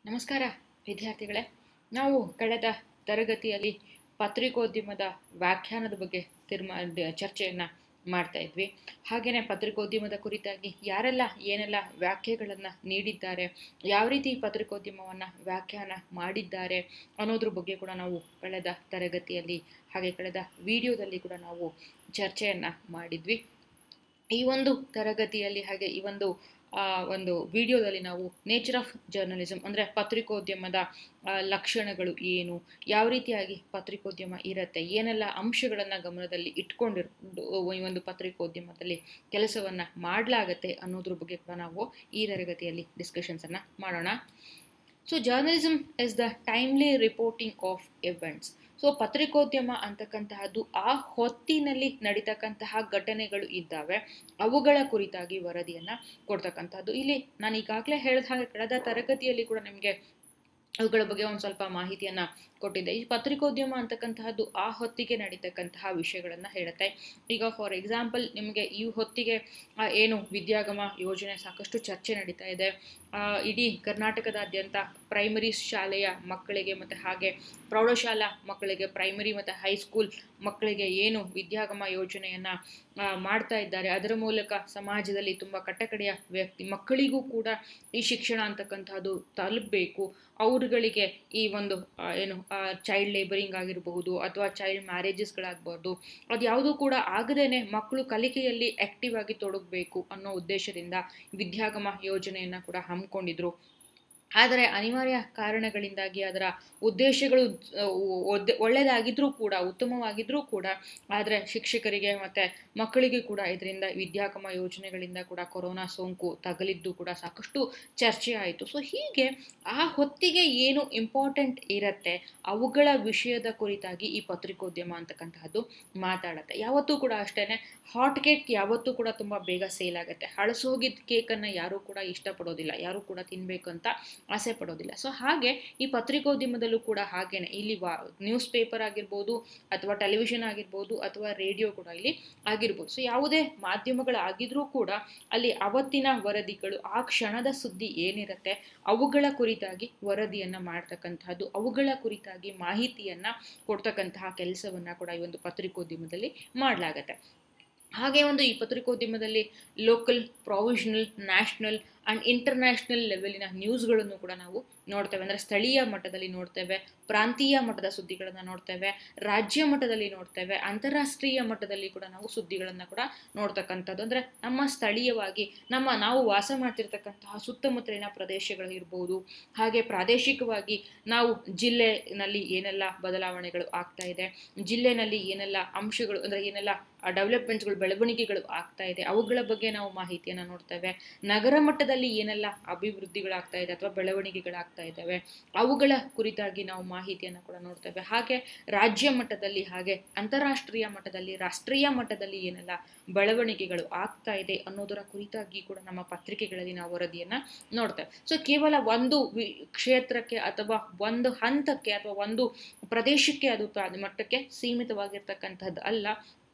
ನಮಸ್ಕಾರ ವಿದ್ಯಾರ್ಥಿಗಳೇ ನಾವು ಕಳೆದ ತರಗತಿಯಲ್ಲಿ ಪತ್ರಿಕೋದ್ಯಮದ ವ್ಯಾಖ್ಯಾನದ ಬಗ್ಗೆ ತೀರ್ಮಾ ಚರ್ಚೆಯನ್ನು ಮಾಡ್ತಾ ಇದ್ವಿ ಹಾಗೆಯೇ ಪತ್ರಿಕೋದ್ಯಮದ ಕುರಿತಾಗಿ ಯಾರೆಲ್ಲ ಏನೆಲ್ಲ ವ್ಯಾಖ್ಯೆಗಳನ್ನು ನೀಡಿದ್ದಾರೆ ಯಾವ ರೀತಿ ಪತ್ರಿಕೋದ್ಯಮವನ್ನು ವ್ಯಾಖ್ಯಾನ ಮಾಡಿದ್ದಾರೆ ಅನ್ನೋದ್ರ ಬಗ್ಗೆ ಕೂಡ ನಾವು ಕಳೆದ ತರಗತಿಯಲ್ಲಿ ಹಾಗೆ ಕಳೆದ ವಿಡಿಯೋದಲ್ಲಿ ಕೂಡ ನಾವು ಚರ್ಚೆಯನ್ನು ಮಾಡಿದ್ವಿ ಈ ಒಂದು ತರಗತಿಯಲ್ಲಿ ಹಾಗೆ ಈ ಒಂದು ಆ, ಒಂದು ವಿಡಿಯೋದಲ್ಲಿ ನಾವು ನೇಚರ್ ಆಫ್ ಜರ್ನಲಿಸಮ್ ಅಂದರೆ ಪತ್ರಿಕೋದ್ಯಮದ ಆ, ಲಕ್ಷಣಗಳು ಏನು ಯಾವ ರೀತಿಯಾಗಿ ಪತ್ರಿಕೋದ್ಯಮ ಇರುತ್ತೆ ಏನೆಲ್ಲ ಅಂಶಗಳನ್ನು ಗಮನದಲ್ಲಿ ಇಟ್ಕೊಂಡಿರ್ಕೊಂಡು ಈ ಒಂದು ಪತ್ರಿಕೋದ್ಯಮದಲ್ಲಿ ಕೆಲಸವನ್ನು ಮಾಡಲಾಗತ್ತೆ ಅನ್ನೋದ್ರ ಬಗ್ಗೆ ಕೂಡ ನಾವು ಈ ತರಗತಿಯಲ್ಲಿ ಡಿಸ್ಕಷನ್ಸನ್ನು ಮಾಡೋಣ so journalism is the timely reporting of events so ಪತ್ರಿಕೋದ್ಯಮ ಅಂತಕ್ಕಂತಹದ್ದು ಆ ಹೊತ್ತಿನಲ್ಲಿ ನಡೀತಕ್ಕಂತಹ ಘಟನೆಗಳು ಇದ್ದಾವೆ ಅವುಗಳ ಕುರಿತಾಗಿ ವರದಿಯನ್ನು ಕೊಡ್ತಕ್ಕಂಥದ್ದು ಇಲ್ಲಿ ನಾನು ಈಗಾಗಲೇ ಹೇಳಿದ ಹಾಗೆ ಕಳೆದ ತರಗತಿಯಲ್ಲಿ ಕೂಡ ನಿಮಗೆ ಅವುಗಳ ಬಗ್ಗೆ ಒಂದು ಸ್ವಲ್ಪ ಮಾಹಿತಿಯನ್ನು ಕೊಟ್ಟಿದ್ದೆ ಈ ಪತ್ರಿಕೋದ್ಯಮ ಅಂತಕ್ಕಂತಹದ್ದು ಆ ಹೊತ್ತಿಗೆ ನಡೀತಕ್ಕಂತಹ ವಿಷಯಗಳನ್ನು ಹೇಳುತ್ತೆ ಈಗ ಫಾರ್ ಎಕ್ಸಾಂಪಲ್ ನಿಮಗೆ ಈ ಹೊತ್ತಿಗೆ ಆ, ಏನು ವಿದ್ಯಾಗಮ ಯೋಜನೆ ಸಾಕಷ್ಟು ಚರ್ಚೆ ನಡೀತಾ ಇದೆ ಆ, ಇಡೀ ಕರ್ನಾಟಕದಾದ್ಯಂತ ಪ್ರೈಮರಿ ಶಾಲೆಯ ಮಕ್ಕಳಿಗೆ ಮತ್ತು ಹಾಗೆ ಪ್ರೌಢಶಾಲಾ ಮಕ್ಕಳಿಗೆ ಪ್ರೈಮರಿ ಮತ್ತು ಹೈಸ್ಕೂಲ್ ಮಕ್ಕಳಿಗೆ ಏನು ವಿದ್ಯಾಗಮ ಯೋಜನೆಯನ್ನು ಮಾಡ್ತಾ ಇದ್ದಾರೆ ಅದರ ಮೂಲಕ ಸಮಾಜದಲ್ಲಿ ತುಂಬ ಕಟ್ಟಕಡೆಯ ವ್ಯಕ್ತಿ ಮಕ್ಕಳಿಗೂ ಕೂಡ ಈ ಶಿಕ್ಷಣ ಅಂತಕ್ಕಂಥದ್ದು ತಲುಪಬೇಕು ಅವ್ರುಗಳಿಗೆ ಈ ಒಂದು ಆ, ಏನು ಚೈಲ್ಡ್ ಲೇಬರಿಂಗ್ ಆಗಿರಬಹುದು ಅಥವಾ ಚೈಲ್ಡ್ ಮ್ಯಾರೇಜಸ್ಗಳಾಗ್ಬಾರ್ದು ಅದು ಯಾವುದೂ ಕೂಡ ಆಗದೇನೆ ಮಕ್ಕಳು ಕಲಿಕೆಯಲ್ಲಿ ಆಕ್ಟಿವ್ ಆಗಿ ತೊಡಗಬೇಕು ಅನ್ನೋ ಉದ್ದೇಶದಿಂದ ವಿದ್ಯಾಗಮ ಯೋಜನೆಯನ್ನು ಕೂಡ ಹಮ್ಮಿಕೊಂಡಿದ್ರು ಆದರೆ ಅನಿವಾರ್ಯ ಕಾರಣಗಳಿಂದಾಗಿ ಅದರ ಉದ್ದೇಶಗಳು ಆ, ಒದ್ದೆ- ಒಳ್ಳೆಯದಾಗಿದ್ರೂ ಕೂಡ ಉತ್ತಮವಾಗಿದ್ರೂ ಕೂಡ ಆದರೆ ಶಿಕ್ಷಕರಿಗೆ ಮತ್ತು ಮಕ್ಕಳಿಗೆ ಕೂಡ ಇದರಿಂದ ವಿದ್ಯಾಗಮ ಯೋಜನೆಗಳಿಂದ ಕೂಡ ಕೊರೋನಾ ಸೋಂಕು ತಗಲಿದ್ದು ಕೂಡ ಸಾಕಷ್ಟು ಚರ್ಚೆ ಆಯಿತು ಸೊ ಹೀಗೆ ಆ ಹೊತ್ತಿಗೆ ಏನು ಇಂಪಾರ್ಟೆಂಟ್ ಇರುತ್ತೆ ಅವುಗಳ ವಿಷಯದ ಕುರಿತಾಗಿ ಈ ಪತ್ರಿಕೋದ್ಯಮ ಅಂತಕ್ಕಂತಹದ್ದು ಮಾತಾಡುತ್ತೆ ಯಾವತ್ತೂ ಕೂಡ ಅಷ್ಟೇ ಹಾಟ್ ಕೇಕ್ ಯಾವತ್ತೂ ಕೂಡ ತುಂಬ ಬೇಗ ಸೇಲ್ ಆಗುತ್ತೆ ಹಳಸೋಗಿದ್ದ ಕೇಕನ್ನು ಯಾರೂ ಕೂಡ ಇಷ್ಟಪಡೋದಿಲ್ಲ ಯಾರೂ ಕೂಡ ತಿನ್ನಬೇಕು ಅಂತ ಆಸೆ ಪಡೋದಿಲ್ಲ ಸೊ ಹಾಗೆ ಈ ಪತ್ರಿಕೋದ್ಯಮದಲ್ಲೂ ಕೂಡ ಹಾಗೇನೆ ಇಲ್ಲಿ ವಾ ನ್ಯೂಸ್ ಪೇಪರ್ ಆಗಿರ್ಬೋದು ಅಥವಾ ಟೆಲಿವಿಷನ್ ಆಗಿರ್ಬೋದು ಅಥವಾ ರೇಡಿಯೋ ಕೂಡ ಇಲ್ಲಿ ಆಗಿರ್ಬೋದು ಸೊ ಯಾವುದೇ ಮಾಧ್ಯಮಗಳಾಗಿದ್ರೂ ಕೂಡ ಅಲ್ಲಿ ಅವತ್ತಿನ ವರದಿಗಳು ಆ ಕ್ಷಣದ ಸುದ್ದಿ ಏನಿರುತ್ತೆ ಅವುಗಳ ಕುರಿತಾಗಿ ವರದಿಯನ್ನು ಮಾಡ್ತಕ್ಕಂತಹದ್ದು ಅವುಗಳ ಕುರಿತಾಗಿ ಮಾಹಿತಿಯನ್ನು ಕೊಡ್ತಕ್ಕಂತಹ ಕೆಲಸವನ್ನು ಕೂಡ ಈ ಒಂದು ಪತ್ರಿಕೋದ್ಯಮದಲ್ಲಿ ಮಾಡಲಾಗತ್ತೆ ಹಾಗೆ ಒಂದು ಈ ಪತ್ರಿಕೋದ್ಯಮದಲ್ಲಿ local provisional national and international ಲೆವೆಲಿನ ನ್ಯೂಸ್ಗಳನ್ನು ಕೂಡ ನಾವು ನೋಡ್ತೇವೆ ಅಂದರೆ ಸ್ಥಳೀಯ ಮಟ್ಟದಲ್ಲಿ ನೋಡ್ತೇವೆ ಪ್ರಾಂತೀಯ ಮಟ್ಟದ ಸುದ್ದಿಗಳನ್ನು ನೋಡ್ತೇವೆ ರಾಜ್ಯ ಮಟ್ಟದಲ್ಲಿ ನೋಡ್ತೇವೆ ಅಂತಾರಾಷ್ಟ್ರೀಯ ಮಟ್ಟದಲ್ಲಿ ಕೂಡ ನಾವು ಸುದ್ದಿಗಳನ್ನು ಕೂಡ ನೋಡ್ತಕ್ಕಂಥದ್ದು ಅಂದರೆ ನಮ್ಮ ಸ್ಥಳೀಯವಾಗಿ ನಮ್ಮ ನಾವು ವಾಸ ಮಾಡ್ತಿರ್ತಕ್ಕಂತಹ ಸುತ್ತಮುತ್ತಲಿನ ಪ್ರದೇಶಗಳು ಇರ್ಬೋದು ಹಾಗೆ ಪ್ರಾದೇಶಿಕವಾಗಿ ನಾವು ಜಿಲ್ಲೆನಲ್ಲಿ ಏನೆಲ್ಲ ಬದಲಾವಣೆಗಳು ಆಗ್ತಾ ಇದೆ ಜಿಲ್ಲೆನಲ್ಲಿ ಏನೆಲ್ಲ ಅಂಶಗಳು ಅಂದರೆ ಏನೆಲ್ಲ ಡೆವಲಪ್ಮೆಂಟ್ಸ್ಗಳು ಬೆಳವಣಿಗೆಗಳು ಆಗ್ತಾ ಇದೆ ಅವುಗಳ ಬಗ್ಗೆ ನಾವು ಮಾಹಿತಿಯನ್ನು ನೋಡ್ತೇವೆ ನಗರ ಮಟ್ಟದಲ್ಲಿ ಏನೆಲ್ಲ ಅಭಿವೃದ್ಧಿಗಳಾಗ್ತಾ ಇದೆ ಅಥವಾ ಬೆಳವಣಿಗೆಗಳಾಗ್ತಾ ಇದ್ದಾವೆ ಅವುಗಳ ಕುರಿತಾಗಿ ನಾವು ಮಾಹಿತಿಯನ್ನು ಕೂಡ ನೋಡ್ತೇವೆ ಹಾಗೆ ರಾಜ್ಯ ಮಟ್ಟದಲ್ಲಿ ಹಾಗೆ ಅಂತಾರಾಷ್ಟ್ರೀಯ ಮಟ್ಟದಲ್ಲಿ ರಾಷ್ಟ್ರೀಯ ಮಟ್ಟದಲ್ಲಿ ಏನೆಲ್ಲ ಬೆಳವಣಿಗೆಗಳು ಆಗ್ತಾ ಇದೆ ಅನ್ನೋದರ ಕುರಿತಾಗಿ ಕೂಡ ನಮ್ಮ ಪತ್ರಿಕೆಗಳಲ್ಲಿ ನಾವು ವರದಿಯನ್ನು ನೋಡ್ತೇವೆ ಸೊ ಕೇವಲ ಒಂದು ವಿ- ಕ್ಷೇತ್ರಕ್ಕೆ ಅಥವಾ ಒಂದು ಹಂತಕ್ಕೆ ಅಥವಾ ಒಂದು ಪ್ರದೇಶಕ್ಕೆ ಅದು ಪ್ರ- ಮಟ್ಟಕ್ಕೆ ಸೀಮಿತವಾಗಿರ್ತಕ್ಕಂಥದ್ದು ಅಲ್ಲ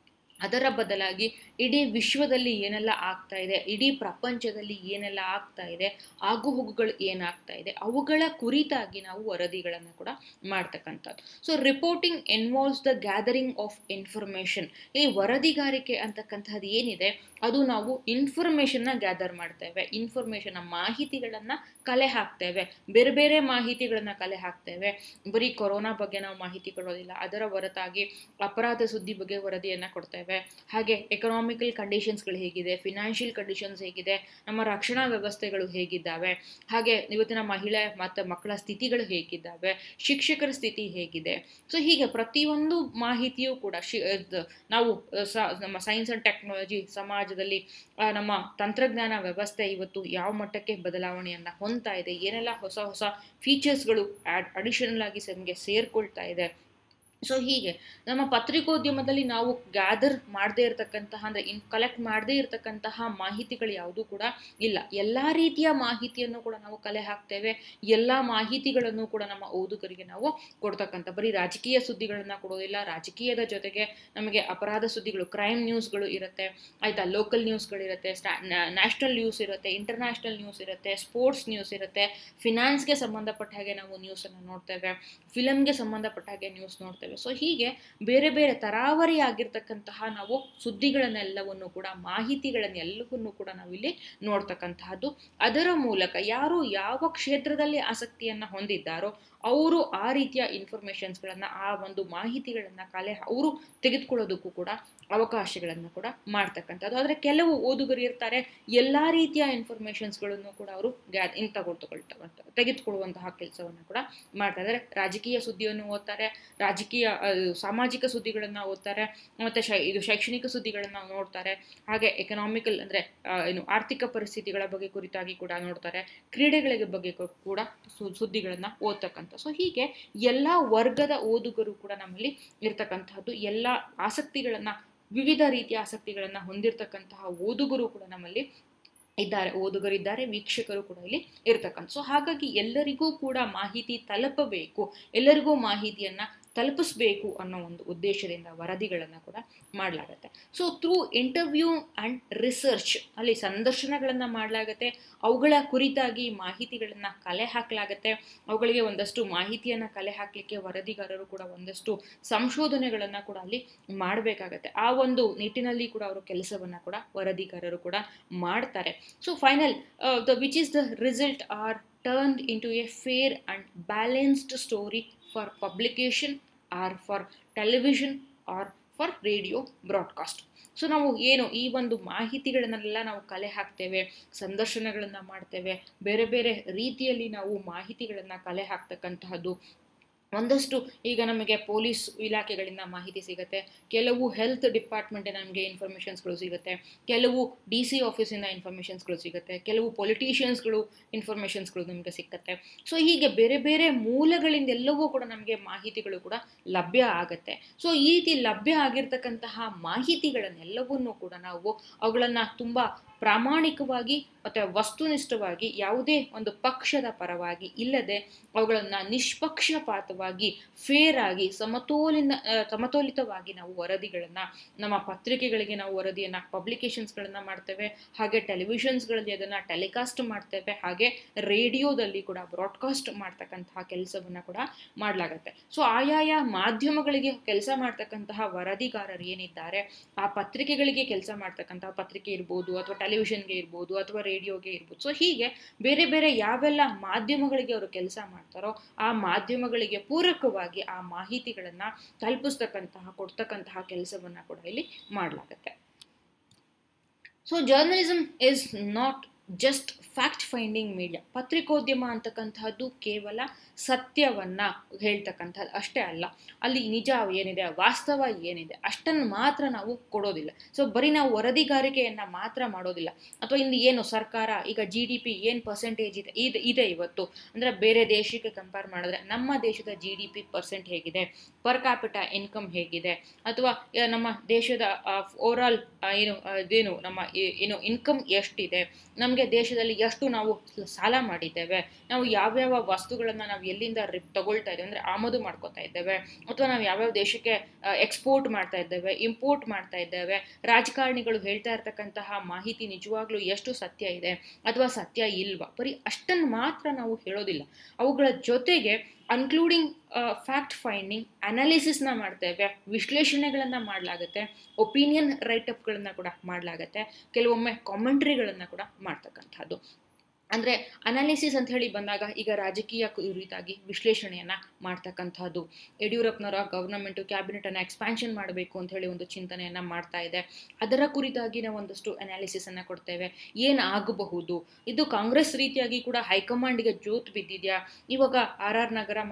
ಅದರ ಬದಲಾಗಿ ಇಡೀ ವಿಶ್ವದಲ್ಲಿ ಏನೆಲ್ಲ ಆಗ್ತಾ ಇದೆ ಇಡೀ ಪ್ರಪಂಚದಲ್ಲಿ ಏನೆಲ್ಲ ಆಗ್ತಾ ಇದೆ ಆಗುಹೋಗುಗಳು ಏನಾಗ್ತಾ ಇದೆ ಅವುಗಳ ಕುರಿತಾಗಿ ನಾವು ವರದಿಗಳನ್ನು ಕೂಡ ಮಾಡ್ತಕ್ಕಂಥದ್ದು so reporting involves the gathering of information ಈ ವರದಿಗಾರಿಕೆ ಅಂತಕ್ಕಂಥದ್ದು ಏನಿದೆ ಅದು ನಾವು ಇನ್ಫಾರ್ಮೇಷನ್ನ ಗ್ಯಾದರ್ ಮಾಡ್ತೇವೆ ಇನ್ಫಾರ್ಮೇಷನ್ ಮಾಹಿತಿಗಳನ್ನು ಕಲೆ ಹಾಕ್ತೇವೆ ಬೇರೆ ಬೇರೆ ಮಾಹಿತಿಗಳನ್ನು ಕಲೆ ಹಾಕ್ತೇವೆ ಬರೀ ಕೊರೋನಾ ಬಗ್ಗೆ ನಾವು ಮಾಹಿತಿ ಕೊಡೋದಿಲ್ಲ ಅದರ ಹೊರತಾಗಿ ಅಪರಾಧ ಸುದ್ದಿ ಬಗ್ಗೆ ವರದಿಯನ್ನು ಕೊಡ್ತೇವೆ ಹಾಗೆ ಎಕನಾಮಿಕಲ್ ಕಂಡೀಷನ್ಸ್ಗಳು ಹೇಗಿದೆ ಫಿನಾನ್ಷಿಯಲ್ ಕಂಡೀಷನ್ಸ್ ಹೇಗಿದೆ ನಮ್ಮ ರಕ್ಷಣಾ ವ್ಯವಸ್ಥೆಗಳು ಹೇಗಿದ್ದಾವೆ ಹಾಗೆ ಇವತ್ತಿನ ಮಹಿಳೆ ಮತ್ತು ಮಕ್ಕಳ ಸ್ಥಿತಿಗಳು ಹೇಗಿದ್ದಾವೆ ಶಿಕ್ಷಕರ ಸ್ಥಿತಿ ಹೇಗಿದೆ ಸೊ ಹೀಗೆ ಪ್ರತಿಯೊಂದು ಮಾಹಿತಿಯೂ ಕೂಡ ಶಿ ಅದ್- ನಾವು ಅಹ್, ಸ ನಮ್ಮ ಸೈನ್ಸ್ ಆ್ಯಂಡ್ ಟೆಕ್ನಾಲಜಿ ಸಮಾಜದಲ್ಲಿ ಆ, ನಮ್ಮ ತಂತ್ರಜ್ಞಾನ ವ್ಯವಸ್ಥೆ ಇವತ್ತು ಯಾವ ಮಟ್ಟಕ್ಕೆ ಬದಲಾವಣೆಯನ್ನು ಹೊಂದ್ತಾ ಇದೆ ಏನೆಲ್ಲ ಹೊಸ ಹೊಸ ಫೀಚರ್ಸ್ಗಳು ಆ್ಯಡ್ ಅಡಿಷನಲ್ ಆಗಿ ನಮಗೆ ಸೇರ್ಕೊಳ್ತಾ ಇದೆ ಸೊ ಹೀಗೆ ನಮ್ಮ ಪತ್ರಿಕೋದ್ಯಮದಲ್ಲಿ ನಾವು ಗ್ಯಾದರ್ ಮಾಡದೇ ಇರತಕ್ಕಂತಹ ಅಂದರೆ ಇನ್ ಕಲೆಕ್ಟ್ ಮಾಡದೇ ಇರತಕ್ಕಂತಹ ಮಾಹಿತಿಗಳು ಯಾವುದೂ ಕೂಡ ಇಲ್ಲ ಎಲ್ಲ ರೀತಿಯ ಮಾಹಿತಿಯನ್ನು ಕೂಡ ನಾವು ಕಲೆ ಹಾಕ್ತೇವೆ ಎಲ್ಲ ಮಾಹಿತಿಗಳನ್ನು ಕೂಡ ನಮ್ಮ ಓದುಗರಿಗೆ ನಾವು ಕೊಡ್ತಕ್ಕಂಥ ಬರೀ ರಾಜಕೀಯ ಸುದ್ದಿಗಳನ್ನು ಕೊಡೋದಿಲ್ಲ ರಾಜಕೀಯದ ಜೊತೆಗೆ ನಮಗೆ ಅಪರಾಧ ಸುದ್ದಿಗಳು ಕ್ರೈಮ್ ನ್ಯೂಸ್ಗಳು ಇರುತ್ತೆ ಆಯಿತಾ ಲೋಕಲ್ ನ್ಯೂಸ್ಗಳಿರುತ್ತೆ ಸ್ಟಾ ನ್ಯಾಷನಲ್ ನ್ಯೂಸ್ ಇರುತ್ತೆ ಇಂಟರ್ನ್ಯಾಷನಲ್ ನ್ಯೂಸ್ ಇರುತ್ತೆ ಸ್ಪೋರ್ಟ್ಸ್ ನ್ಯೂಸ್ ಇರುತ್ತೆ ಫಿನಾನ್ಸ್ಗೆ ಸಂಬಂಧಪಟ್ಟ ಹಾಗೆ ನಾವು ನ್ಯೂಸನ್ನು ನೋಡ್ತೇವೆ ಫಿಲಮ್ಗೆ ಸಂಬಂಧಪಟ್ಟ ಹಾಗೆ ನ್ಯೂಸ್ ನೋಡ್ತೇವೆ ಸೊ ಹೀಗೆ ಬೇರೆ ಬೇರೆ ತರಾವರಿ ಆಗಿರ್ತಕ್ಕಂತಹ ನಾವು ಸುದ್ದಿಗಳನ್ನೆಲ್ಲವನ್ನು ಕೂಡ ಮಾಹಿತಿಗಳನ್ನೆಲ್ಲವನ್ನೂ ಕೂಡ ನಾವಿಲ್ಲಿ ನೋಡ್ತಕ್ಕಂತಹದ್ದು ಅದರ ಮೂಲಕ ಯಾರು ಯಾವ ಕ್ಷೇತ್ರದಲ್ಲಿ ಆಸಕ್ತಿಯನ್ನು ಹೊಂದಿದ್ದಾರೋ ಅವರು ಆ ರೀತಿಯ ಇನ್ಫಾರ್ಮೇಷನ್ಸ್ಗಳನ್ನು ಆ ಒಂದು ಮಾಹಿತಿಗಳನ್ನು ಕಲೆ ಅವರು ತೆಗೆದುಕೊಳ್ಳೋದಕ್ಕೂ ಕೂಡ ಅವಕಾಶಗಳನ್ನು ಕೂಡ ಮಾಡ್ತಕ್ಕಂಥದ್ದು ಆದರೆ ಕೆಲವು ಓದುಗರು ಇರ್ತಾರೆ ಎಲ್ಲ ರೀತಿಯ ಇನ್ಫಾರ್ಮೇಷನ್ಸ್ಗಳನ್ನು ಕೂಡ ಅವರು ಗ್ಯಾ ಇನ್ ತಗೊಳ್ತಗೊಳ್ತ ತೆಗೆದುಕೊಳ್ಳುವಂತಹ ಕೆಲಸವನ್ನು ಕೂಡ ಮಾಡ್ತಾರೆ ಅಂದರೆ ರಾಜಕೀಯ ಸುದ್ದಿಯನ್ನು ಓದ್ತಾರೆ ರಾಜಕೀಯ ಸಾಮಾಜಿಕ ಸುದ್ದಿಗಳನ್ನು ಓದ್ತಾರೆ ಮತ್ತು ಶೈ ಇದು ಶೈಕ್ಷಣಿಕ ಸುದ್ದಿಗಳನ್ನು ನೋಡ್ತಾರೆ ಹಾಗೆ ಎಕನಾಮಿಕಲ್ ಅಂದರೆ ಏನು ಆರ್ಥಿಕ ಪರಿಸ್ಥಿತಿಗಳ ಬಗ್ಗೆ ಕುರಿತಾಗಿ ಕೂಡ ನೋಡ್ತಾರೆ ಕ್ರೀಡೆಗಳ ಬಗ್ಗೆ ಕೂಡ ಸುದ್ದಿಗಳನ್ನು ಓದ್ತಕ್ಕಂಥ ಸೊ ಹೀಗೆ ಎಲ್ಲ ವರ್ಗದ ಓದುಗರು ಕೂಡ ನಮ್ಮಲ್ಲಿ ಇರ್ತಕ್ಕಂತಹದ್ದು ಎಲ್ಲ ಆಸಕ್ತಿಗಳನ್ನು ವಿವಿಧ ರೀತಿಯ ಆಸಕ್ತಿಗಳನ್ನು ಹೊಂದಿರತಕ್ಕಂತಹ ಓದುಗರು ಕೂಡ ನಮ್ಮಲ್ಲಿ ಇದ್ದಾರೆ ಓದುಗರಿದ್ದಾರೆ ವೀಕ್ಷಕರು ಕೂಡ ಇಲ್ಲಿ ಇರ್ತಕ್ಕಂಥ ಸೊ ಹಾಗಾಗಿ ಎಲ್ಲರಿಗೂ ಕೂಡ ಮಾಹಿತಿ ತಲುಪಬೇಕು ಎಲ್ಲರಿಗೂ ಮಾಹಿತಿಯನ್ನು ತಲುಪಿಸ್ಬೇಕು ಅನ್ನೋ ಒಂದು ಉದ್ದೇಶದಿಂದ ವರದಿಗಳನ್ನು ಕೂಡ ಮಾಡಲಾಗತ್ತೆ so through interview and research ಅಲ್ಲಿ ಸಂದರ್ಶನಗಳನ್ನು ಮಾಡಲಾಗತ್ತೆ ಅವುಗಳ ಕುರಿತಾಗಿ ಮಾಹಿತಿಗಳನ್ನು ಕಲೆ ಹಾಕಲಾಗತ್ತೆ ಅವುಗಳಿಗೆ ಒಂದಷ್ಟು ಮಾಹಿತಿಯನ್ನು ಕಲೆ ಹಾಕಲಿಕ್ಕೆ ವರದಿಗಾರರು ಕೂಡ ಒಂದಷ್ಟು ಸಂಶೋಧನೆಗಳನ್ನು ಕೂಡ ಅಲ್ಲಿ ಮಾಡಬೇಕಾಗತ್ತೆ ಆ ಒಂದು ನಿಟ್ಟಿನಲ್ಲಿ ಕೂಡ ಅವರು ಕೆಲಸವನ್ನು ಕೂಡ ವರದಿಗಾರರು ಕೂಡ ಮಾಡ್ತಾರೆ so final the which is the result are turned into a fair and balanced story for publication or for television or for radio broadcast so ನಾವು ಏನು ಈ ಒಂದು ಮಾಹಿತಿಗಳನ್ನೆಲ್ಲ ನಾವು ಕಲೆ ಹಾಕ್ತೇವೆ ಸಂದರ್ಶನಗಳನ್ನು ಮಾಡ್ತೇವೆ ಬೇರೆ ಬೇರೆ ರೀತಿಯಲ್ಲಿ ನಾವು ಮಾಹಿತಿಗಳನ್ನು ಕಲೆ ಹಾಕ್ತಕ್ಕಂತಹದ್ದು ಒಂದಷ್ಟು ಈಗ ನಮಗೆ ಪೊಲೀಸ್ ಇಲಾಖೆಗಳಿಂದ ಮಾಹಿತಿ ಸಿಗುತ್ತೆ ಕೆಲವು ಹೆಲ್ತ್ ಡಿಪಾರ್ಟ್ಮೆಂಟ್ ನಮಗೆ ಇನ್ಫಾರ್ಮೇಷನ್ಸ್ಗಳು ಸಿಗುತ್ತೆ ಕೆಲವು ಡಿ ಸಿ ಆಫೀಸಿಂದ ಇನ್ಫಾರ್ಮೇಷನ್ಸ್ಗಳು ಸಿಗುತ್ತೆ ಕೆಲವು ಪೊಲಿಟಿಷಿಯನ್ಸ್ಗಳು ಇನ್ಫಾರ್ಮೇಷನ್ಸ್ಗಳು ನಮಗೆ ಸಿಕ್ಕತ್ತೆ ಸೊ ಹೀಗೆ ಬೇರೆ ಬೇರೆ ಮೂಲಗಳಿಂದ ಎಲ್ಲವೂ ಕೂಡ ನಮಗೆ ಮಾಹಿತಿಗಳು ಕೂಡ ಲಭ್ಯ ಆಗುತ್ತೆ ಸೊ ಈ ರೀತಿ ಲಭ್ಯ ಆಗಿರ್ತಕ್ಕಂತಹ ಮಾಹಿತಿಗಳನ್ನೆಲ್ಲವನ್ನೂ ಕೂಡ ನಾವು ಅವುಗಳನ್ನು ತುಂಬ ಪ್ರಾಮಾಣಿಕವಾಗಿ ಮತ್ತು ವಸ್ತುನಿಷ್ಠವಾಗಿ ಯಾವುದೇ ಒಂದು ಪಕ್ಷದ ಪರವಾಗಿ ಇಲ್ಲದೆ ಅವುಗಳನ್ನು ನಿಷ್ಪಕ್ಷಪಾತವಾಗಿ ಫೇರ್ ಆಗಿ ಸಮತೋಲಿನ ಸಮತೋಲಿತವಾಗಿ ನಾವು ವರದಿಗಳನ್ನು ನಮ್ಮ ಪತ್ರಿಕೆಗಳಿಗೆ ನಾವು ವರದಿಯನ್ನು ಪಬ್ಲಿಕೇಶನ್ಸ್ಗಳನ್ನು ಮಾಡ್ತೇವೆ ಹಾಗೆ ಟೆಲಿವಿಷನ್ಸ್ಗಳಲ್ಲಿ ಅದನ್ನು ಟೆಲಿಕಾಸ್ಟ್ ಮಾಡ್ತೇವೆ ಹಾಗೆ ರೇಡಿಯೋದಲ್ಲಿ ಕೂಡ ಬ್ರಾಡ್ಕಾಸ್ಟ್ ಮಾಡ್ತಕ್ಕಂತಹ ಕೆಲಸವನ್ನು ಕೂಡ ಮಾಡಲಾಗತ್ತೆ ಸೊ ಆಯಾಯ ಮಾಧ್ಯಮಗಳಿಗೆ ಕೆಲಸ ಮಾಡ್ತಕ್ಕಂತಹ ವರದಿಗಾರರು ಏನಿದ್ದಾರೆ ಆ ಪತ್ರಿಕೆಗಳಿಗೆ ಕೆಲಸ ಮಾಡ್ತಕ್ಕಂತಹ ಪತ್ರಿಕೆ ಇರ್ಬೋದು ಅಥವಾ ಟೆಲಿವಿಷನ್ಗೆ ಇರ್ಬೋದು ಅಥವಾ ರೇಡಿಯೋಗೆ ಇರ್ಬೋದು ಸೊ ಹೀಗೆ ಬೇರೆ ಬೇರೆ ಯಾವೆಲ್ಲ ಮಾಧ್ಯಮಗಳಿಗೆ ಅವರು ಕೆಲಸ ಮಾಡ್ತಾರೋ ಆ ಮಾಧ್ಯಮಗಳಿಗೆ ಪೂರಕವಾಗಿ ಆ ಮಾಹಿತಿಗಳನ್ನು ತಲುಪಿಸ್ತಕ್ಕಂತಹ ಕೊಡ್ತಕ್ಕಂತಹ ಕೆಲಸವನ್ನು ಕೂಡ ಇಲ್ಲಿ ಮಾಡಲಾಗತ್ತೆ so journalism is not just fact finding media ಪತ್ರಿಕೋದ್ಯಮ ಅಂತಕ್ಕಂತಹದ್ದು ಕೇವಲ ಸತ್ಯವನ್ನು ಹೇಳ್ತಕ್ಕಂಥದ್ದು ಅಷ್ಟೇ ಅಲ್ಲ ಅಲ್ಲಿ ನಿಜ ಏನಿದೆ ವಾಸ್ತವ ಏನಿದೆ ಅಷ್ಟನ್ನು ಮಾತ್ರ ನಾವು ಕೊಡೋದಿಲ್ಲ ಸೊ ಬರೀ ನಾವು ವರದಿಗಾರಿಕೆಯನ್ನು ಮಾತ್ರ ಮಾಡೋದಿಲ್ಲ ಅಥವಾ ಇಂದು ಏನು ಸರ್ಕಾರ ಈಗ ಜಿ ಡಿ ಪಿ ಏನು ಪರ್ಸೆಂಟೇಜ್ ಇದೆ ಇದೆ ಇದೆ ಇವತ್ತು ಅಂದರೆ ಬೇರೆ ದೇಶಕ್ಕೆ ಕಂಪೇರ್ ಮಾಡಿದ್ರೆ ನಮ್ಮ ದೇಶದ ಜಿ ಡಿ ಪಿ ಪರ್ಸೆಂಟ್ ಹೇಗಿದೆ ಪರ್ ಕ್ಯಾಪಿಟ ಇನ್ಕಮ್ ಹೇಗಿದೆ ಅಥವಾ ನಮ್ಮ ದೇಶದ ಓವರಾಲ್ ಏನು ಇದೇನು ನಮ್ಮ ಏನು ಇನ್ಕಮ್ ಎಷ್ಟಿದೆ ನಮಗೆ ದೇಶದಲ್ಲಿ ಎಷ್ಟು ನಾವು ಸಾಲ ಮಾಡಿದ್ದೇವೆ ನಾವು ಯಾವ್ಯಾವ ವಸ್ತುಗಳನ್ನು ನಾವು ಎಲ್ಲಿಂದ ರಿಪ್ ತಗೊಳ್ತಾ ಇದ್ದೇವೆ ಅಂದರೆ ಆಮದು ಮಾಡ್ಕೋತಾ ಇದ್ದೇವೆ ಅಥವಾ ನಾವು ಯಾವ್ಯಾವ ದೇಶಕ್ಕೆ ಎಕ್ಸ್ಪೋರ್ಟ್ ಮಾಡ್ತಾ ಇದ್ದೇವೆ ಇಂಪೋರ್ಟ್ ಮಾಡ್ತಾ ಇದ್ದೇವೆ ರಾಜಕಾರಣಿಗಳು ಹೇಳ್ತಾ ಇರ್ತಕ್ಕಂತಹ ಮಾಹಿತಿ ನಿಜವಾಗ್ಲೂ ಎಷ್ಟು ಸತ್ಯ ಇದೆ ಅಥವಾ ಸತ್ಯ ಇಲ್ವಾ ಬರೀ ಅಷ್ಟನ್ನು ಮಾತ್ರ ನಾವು ಹೇಳೋದಿಲ್ಲ ಅವುಗಳ ಜೊತೆಗೆ ಅನ್ಕ್ಲೂಡಿಂಗ್ ಫ್ಯಾಕ್ಟ್ ಫೈಂಡಿಂಗ್ ಅನಾಲಿಸಿಸ್ನ ಮಾಡ್ತೇವೆ ವಿಶ್ಲೇಷಣೆಗಳನ್ನು ಮಾಡಲಾಗುತ್ತೆ ಒಪಿನಿಯನ್ ರೈಟಪ್ಗಳನ್ನು ಕೂಡ ಮಾಡಲಾಗುತ್ತೆ ಕೆಲವೊಮ್ಮೆ ಕಾಮೆಂಟ್ರಿಗಳನ್ನು ಕೂಡ ಮಾಡ್ತಕ್ಕಂಥದ್ದು ಅಂದರೆ ಅನಾಲಿಸಿಸ್ ಅಂತ ಹೇಳಿ ಬಂದಾಗ ಈಗ ರಾಜಕೀಯ ಕುರಿತಾಗಿ ವಿಶ್ಲೇಷಣೆಯನ್ನು ಮಾಡ್ತಕ್ಕಂಥದ್ದು ಯಡಿಯೂರಪ್ಪನವರ ಗವರ್ನಮೆಂಟು ಕ್ಯಾಬಿನೆಟನ್ನು ಎಕ್ಸ್ಪ್ಯಾನ್ಷನ್ ಮಾಡಬೇಕು ಅಂತ ಹೇಳಿ ಒಂದು ಚಿಂತನೆಯನ್ನು ಮಾಡ್ತಾ ಇದೆ ಅದರ ಕುರಿತಾಗಿ ನಾವು ಒಂದಷ್ಟು ಅನಾಲಿಸಿಸನ್ನು ಕೊಡ್ತೇವೆ ಏನು ಆಗಬಹುದು ಇದು ಕಾಂಗ್ರೆಸ್ ರೀತಿಯಾಗಿ ಕೂಡ ಹೈಕಮಾಂಡ್ಗೆ ಜೋತ್ ಬಿದ್ದಿದೆಯಾ ಇವಾಗ ಆರ್ ಆರ್ ನಗರ ಮತ್ತು